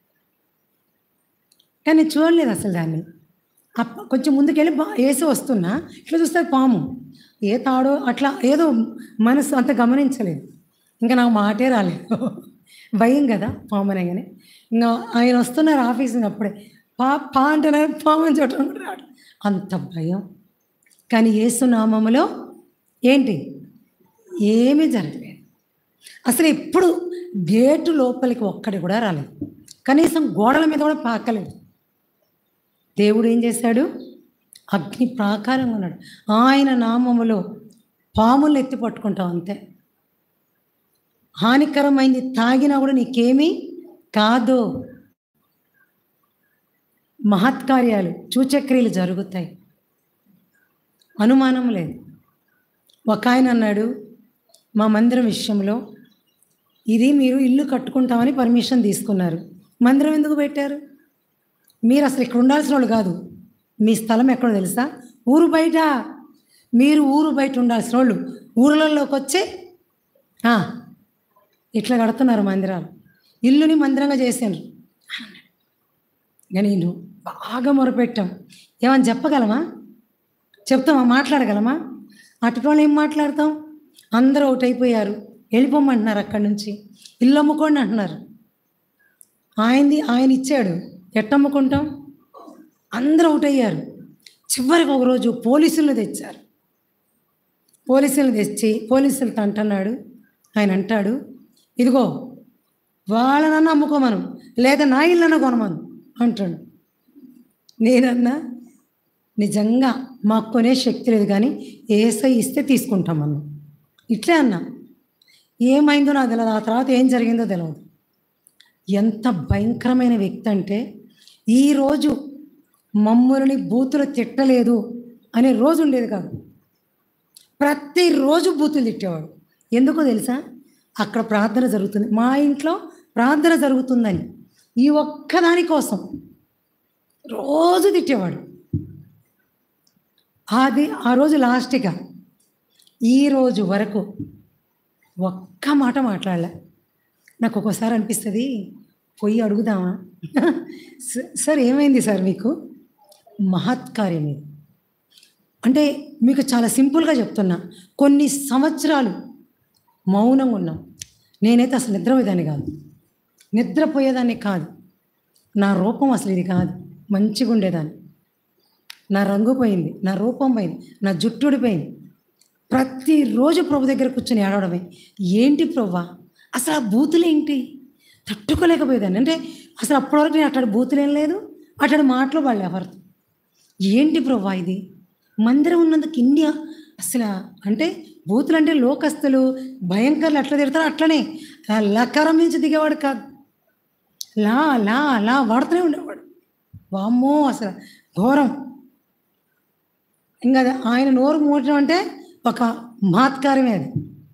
కానీ నేను చూడలేదు అసలు దాన్ని అప్ప కొంచెం ముందుకెళ్ళి బా వేసి వస్తున్నా ఇట్లా చూస్తే పాము ఏ తాడో అట్లా ఏదో మనసు అంత గమనించలేదు ఇంకా నాకు మాటే రాలేదు భయం కదా పాము అనగానే ఇంకా ఆయన వస్తున్నారు ఆఫీస్ నుంచి అప్పుడే పా పా అంటున్నారు పాము అని చూడటం కూడా రాడు అంత భయం కానీ ఏసునామములో ఏంటి ఏమీ జరగలేదు అసలు ఎప్పుడు గేటు లోపలికి ఒక్కడి కూడా రాలేదు కనీసం గోడల మీద కూడా పాకలేదు దేవుడు ఏం చేశాడు అగ్ని ప్రాకారంగా ఉన్నాడు ఆయన నామములో పాములు ఎత్తి పట్టుకుంటావు అంతే హానికరమైంది తాగినా కూడా నీకేమీ కాదు మహత్కార్యాలు సూచక్రియలు జరుగుతాయి అనుమానం లేదు ఒక ఆయన అన్నాడు మా మందిరం విషయంలో ఇది మీరు ఇల్లు కట్టుకుంటామని పర్మిషన్ తీసుకున్నారు మందిరం ఎందుకు పెట్టారు మీరు అసలు ఇక్కడ ఉండాల్సిన వాళ్ళు కాదు మీ స్థలం ఎక్కడో తెలుసా ఊరు బయట మీరు ఊరు బయట ఉండాల్సిన వాళ్ళు ఊర్లలోకి వచ్చి "ఆ, ఇట్లా కడుతున్నారు మందిరాలు ఇల్లుని మందిరంగా చేసిండ్రు ఇక నేను బాగా మొరపెట్టాం ఏమని చెప్పగలమా చెప్తామా మాట్లాడగలమా అటుటోళ్ళు ఏం మాట్లాడతాం అందరూ ఒకటైపోయారు వెళ్ళిపోమంటున్నారు అక్కడి నుంచి ఇల్లు అమ్ముకోండి అంటున్నారు ఆయనది ఆయన ఇచ్చాడు ఎట్ట అమ్ముకుంటాం అందరూ ఒకటయ్యారు చివరికి ఒకరోజు పోలీసులు తెచ్చారు పోలీసులు తెచ్చి పోలీసులతో అంటున్నాడు ఆయన అంటాడు ఇదిగో వాళ్ళనన్నా అమ్ముకోమను లేదా నా ఇల్లన్నా కొనమను అంటాడు నేనన్నా నిజంగా మాకు కొనే శక్తి లేదు కానీ ఏసై ఇస్తే తీసుకుంటాం మనం ఇట్లే అన్నా ఏమైందో నాకు తెలియదు ఆ తర్వాత ఏం జరిగిందో తెలియదు ఎంత భయంకరమైన వ్యక్తి అంటే ఈరోజు మమ్మల్ని బూతులు తిట్టలేదు అనే రోజు ఉండేది కాదు ప్రతిరోజు బూతులు తిట్టేవాడు ఎందుకో తెలుసా అక్కడ ప్రార్థన జరుగుతుంది మా ఇంట్లో ప్రార్థన జరుగుతుందని ఈ ఒక్కదాని కోసం రోజు తిట్టేవాడు అది ఆ రోజు లాస్ట్గా ఈ రోజు వరకు ఒక్క మాట మాట్లాడలే నాకు ఒక్కోసారి అనిపిస్తుంది పోయి అడుగుదామా "స- సార్ ఏమైంది సార్ మీకు మహత్కార్యం ఇది అంటే మీకు చాలా సింపుల్గా చెప్తున్నా కొన్ని సంవత్సరాలు మౌనంగా ఉన్నాం నేనైతే అసలు నిద్రపోయేదాన్ని కాదు నిద్రపోయేదాన్ని కాదు నా రూపం అసలు ఇది కాదు మంచిగా ఉండేదాన్ని నా రంగు పోయింది నా రూపం పోయింది నా జుట్టు ఊడిపోయింది ప్రతిరోజు ప్రభు దగ్గర కూర్చొని ఏడవడమే ఏంటి ప్రభా అసలు ఆ బూతులు ఏంటి తట్టుకోలేకపోయేదాన్ని అంటే అసలు అప్పటివరకు నేను అట్లాంటి బూతులు ఏం లేదు అట్లాంటి మాటలు వాళ్ళు ఎవరితో ఏంటి ప్రభా ఇది మందిరం ఉన్నందుకు ఇండియా అసలు అంటే బూతులు అంటే లోకస్తులు భయంకరులు ఎట్లా తిడతారో అట్లనే ఆ లకారం నుంచి దిగేవాడు కాదు లా లా లా వాడుతూనే ఉండేవాడు వామ్మో అసలు ఘోరం ఇంకా అది ఆయన నోరు మూడటం అంటే ఒక మహత్కార్యమే అది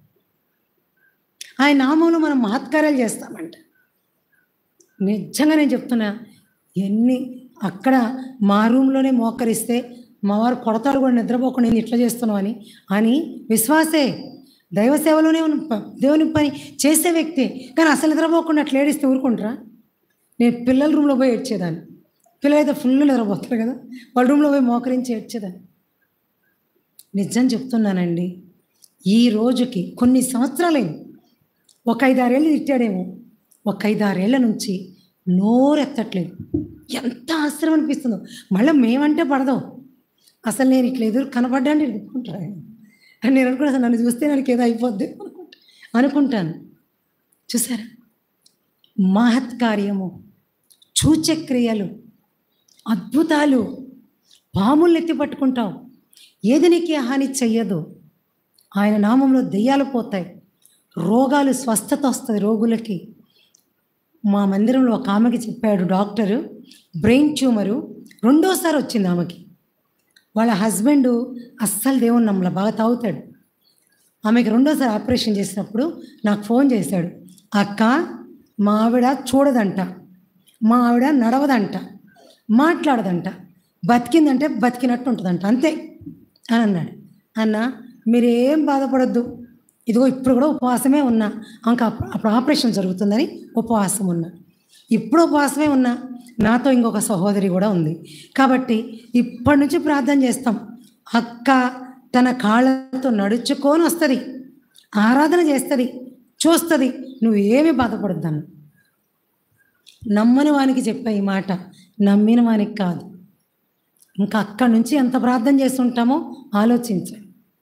ఆయన నామంలో మనం మహత్కార్యాలు చేస్తామంట నిజంగా నేను చెప్తున్నా ఎన్ని అక్కడ మా రూమ్లోనే మోకరిస్తే మా వారు కొడతారు కూడా నిద్రపోకుండా నేను ఇట్లా చేస్తున్నావు అని అని విశ్వాసే దైవ సేవలోనే ఉన్న ప- దేవుని పని చేసే వ్యక్తి కానీ అసలు నిద్రపోకుండా అట్లా ఏడిస్తే ఊరుకుంటారా నేను పిల్లల రూమ్లో పోయి ఏడ్చేదాన్ని పిల్లలు అయితే ఫుల్ నిద్రపోతారు కదా వాళ్ళ రూమ్లో పోయి మోకరించి ఏడ్చేదాన్ని నిజం చెప్తున్నానండి ఈ రోజుకి కొన్ని సంవత్సరాలైంది ఒక ఐదారేళ్ళు తిట్టాడేమో ఒక ఐదారేళ్ల నుంచి నోరెత్తట్లేదు ఎంత ఆశ్చర్యం అనిపిస్తుందో మళ్ళీ మేమంటే పడదు అసలు నేను ఇట్లా ఎదురు కనపడ్డాన్ని అనుకుంటాను అని నేను అనుకుంటా అసలు నన్ను చూస్తే నాకు ఏదో అయిపోద్ది అనుకుంటా అనుకుంటాను చూసారా మహత్కార్యము సూచక్రియలు అద్భుతాలు పాములు ఎత్తి పట్టుకుంటావు ఏది నీకు హాని చెయ్యదు ఆయన నామంలో దెయ్యాలు పోతాయి రోగాలు స్వస్థత వస్తుంది రోగులకి మా మందిరంలో ఒక ఆమెకి చెప్పాడు డాక్టరు బ్రెయిన్ ట్యూమరు రెండోసారి వచ్చింది ఆమెకి వాళ్ళ హస్బెండ్ అస్సలు దేవుని నమ్మల బాగా తాగుతాడు ఆమెకి రెండోసారి ఆపరేషన్ చేసినప్పుడు నాకు ఫోన్ చేశాడు అక్క మా ఆవిడ చూడదంట మా ఆవిడ నడవదంట మాట్లాడదంట బతికిందంటే బతికినట్టు ఉంటుందంట అంతే అని అన్నాడు అన్న మీరేం బాధపడద్దు ఇదిగో ఇప్పుడు కూడా ఉపవాసమే ఉన్నా ఇంకా అప్పుడు అప్పుడు ఆపరేషన్ జరుగుతుందని ఉపవాసం ఉన్నా ఇప్పుడు ఉపవాసమే ఉన్నా నాతో ఇంకొక సహోదరి కూడా ఉంది కాబట్టి ఇప్పటి నుంచి ప్రార్థన చేస్తాం అక్క తన కాళ్ళతో నడుచుకొని వస్తుంది ఆరాధన చేస్తుంది చూస్తుంది నువ్వు ఏమీ బాధపడద్దాను నమ్మని వానికి చెప్పే ఈ మాట నమ్మిన వానికి కాదు ఇంకా అక్కడి నుంచి ఎంత ప్రార్థన చేస్తుంటామో ఆలోచించండి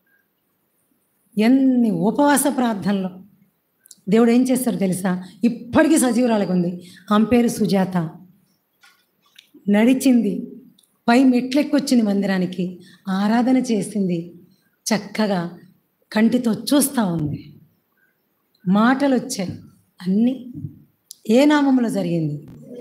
ఎన్ని ఉపవాస ప్రార్థనలు దేవుడు ఏం చేస్తాడు తెలుసా ఇప్పటికీ సజీవురాలకు ఉంది ఆమె పేరు సుజాత నడిచింది పై మెట్లెక్కొచ్చింది మందిరానికి ఆరాధన చేసింది చక్కగా కంటితో చూస్తూ ఉంది మాటలు వచ్చాయి అన్నీ ఏ నామంలో జరిగింది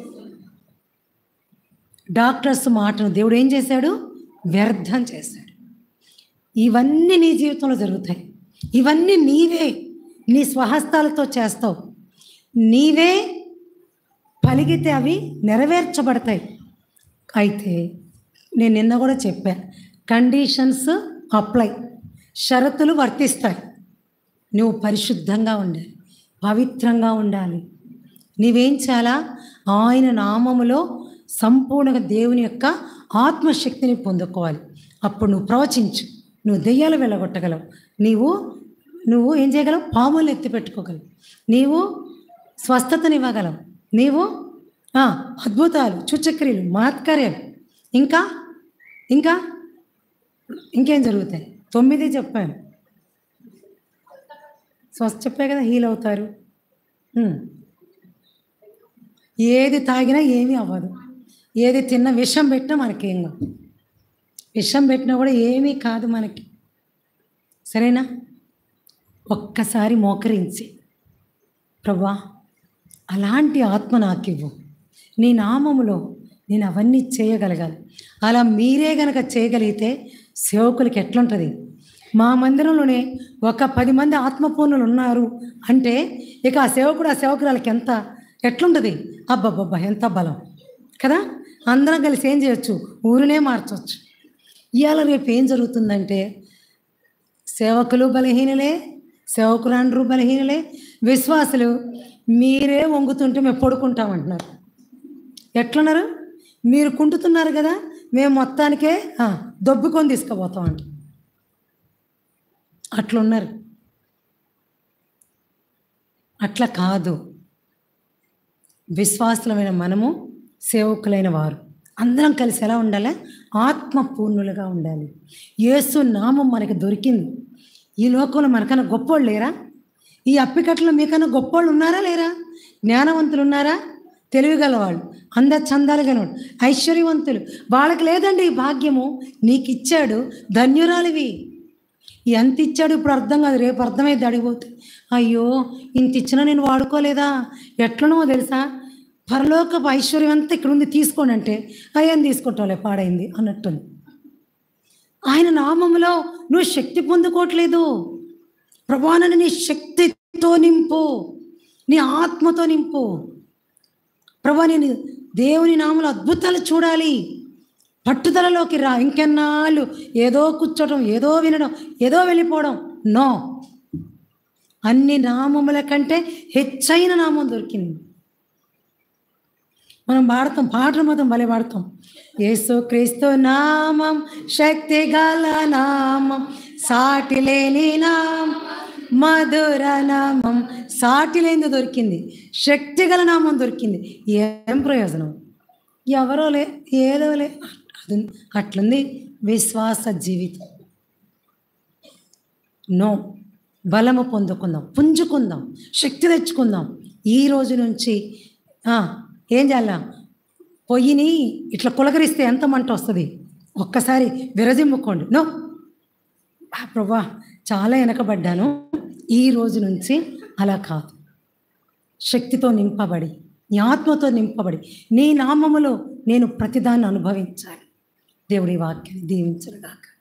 డాక్టర్స్ మాటను దేవుడు ఏం చేశాడు వ్యర్థం చేశాడు ఇవన్నీ నీ జీవితంలో జరుగుతాయి ఇవన్నీ నీవే నీ స్వహస్తాలతో చేస్తావు నీవే పలిగితే అవి నెరవేర్చబడతాయి అయితే నేను నిన్న కూడా చెప్పా కండిషన్స్ అప్లై షరతులు వర్తిస్తాయి నువ్వు పరిశుద్ధంగా ఉండాలి పవిత్రంగా ఉండాలి నీవేం చేయాలా ఆయన నామములో సంపూర్ణంగా దేవుని యొక్క ఆత్మశక్తిని పొందుకోవాలి అప్పుడు నువ్వు ప్రవచించు నువ్వు దెయ్యాలు వెళ్ళగొట్టగలవు నీవు నువ్వు ఏం చేయగలవు పాములు ఎత్తి పెట్టుకోగలవు నీవు స్వస్థతనివ్వగలవు నీవు ఆ, అద్భుతాలు చుచక్రియలు మహత్కార్యాలు ఇంకా ఇంకా ఇంకేం జరుగుతాయి తొమ్మిది చెప్పాను స్వస్థ చెప్పే కదా హీల్ అవుతారు ఉమ్. ఏది తాగినా ఏమీ అవ్వదు ఏది తిన్నా విషం పెట్టినా మనకేం కాదు విషం పెట్టినా కూడా ఏమీ కాదు మనకి సరేనా ఒక్కసారి మోకరించి ప్రభా అలాంటి ఆత్మ నాకివ్వు నీ నామములో నేను అవన్నీ చేయగలగాలి అలా మీరే గనక చేయగలిగితే సేవకులకి ఎట్లుంటుంది మా మందిరంలోనే ఒక పది మంది ఆత్మపూర్ణులు ఉన్నారు అంటే ఇక ఆ సేవకుడు ఆ సేవకురాలకి ఎంత ఎట్లుంటుంది అబ్బబ్బబ్బా ఎంత బలం కదా అందరం కలిసి ఏం చేయొచ్చు ఊరినే మార్చవచ్చు ఇవాళ రేపు ఏం జరుగుతుందంటే సేవకులు బలహీనలే సేవకురాండ్రు బలహీనలే విశ్వాసులు మీరే వంగుతుంటే మేము పడుకుంటామంటున్నారు ఎట్లున్నారు మీరు కుంటుతున్నారు కదా మేము మొత్తానికే ఆ, దొబ్బుకొని తీసుకుపోతామంట అట్లున్నారు అట్లా కాదు విశ్వాసులమైన మనము సేవకులైన వారు అందరం కలిసి ఎలా ఉండాలి ఆత్మపూర్ణులుగా ఉండాలి యేసు నామం మనకి దొరికింది ఈ లోకంలో మనకన్నా గొప్పోళ్ళు లేరా ఈ అప్పికట్లో మీకన్నా గొప్పోళ్ళు ఉన్నారా లేరా జ్ఞానవంతులు ఉన్నారా తెలివిగల వాళ్ళు అంద చందాలు గలవాడు ఐశ్వర్యవంతులు వాళ్ళకి లేదండి ఈ భాగ్యము నీకు ఇచ్చాడు ధన్యురాలివి ఎంత ఇచ్చాడు ఇప్పుడు అర్థం కాదు రేపు అర్థమైంది అడిగిపోతే అయ్యో ఇంత ఇచ్చినా నేను వాడుకోలేదా ఎట్లనో తెలుసా పరలోకపు ఐశ్వర్యం అంతా ఇక్కడ ఉంది తీసుకోండి అంటే అయ్యాన్ని తీసుకుంటాంలే పాడైంది అన్నట్టుంది ఆయన నామములో నువ్వు శక్తి పొందుకోవట్లేదు ప్రభానని నీ శక్తితో నింపు నీ ఆత్మతో నింపు ప్రభా నేను దేవుని నామలు అద్భుతాలు చూడాలి పట్టుదలలోకి రా ఇంకెన్నాళ్ళు ఏదో కూర్చోవడం ఏదో వినడం ఏదో వెళ్ళిపోవడం నో అన్ని నామముల కంటే హెచ్చైన నామం దొరికింది మనం పాడతాం పాటలు మాత్రం భలే పాడతాం యేసు క్రీస్తు నామం శక్తి గల నామం సాటి లేని నామం మధుర నామం సాటి లేనిది దొరికింది శక్తి గల నామం దొరికింది ఏం ప్రయోజనం ఎవరో లే ఏదో లే అది అట్లుంది విశ్వాస జీవితం నో బలము పొందుకుందాం పుంజుకుందాం శక్తి తెచ్చుకుందాం ఈ రోజు నుంచి ఆ, ఏం చేయాల పొయ్యిని ఇట్లా కులకరిస్తే ఎంత మంట వస్తుంది ఒక్కసారి విరజిమ్ముకోండి నో ఆ, ప్రభా చాలా వెనకబడ్డాను ఈ రోజు నుంచి అలా కాదు శక్తితో నింపబడి నీ ఆత్మతో నింపబడి నీ నామములో నేను ప్రతిదాన్ని అనుభవించాలి దేవుడి వాక్యాన్ని దీవించరుగాక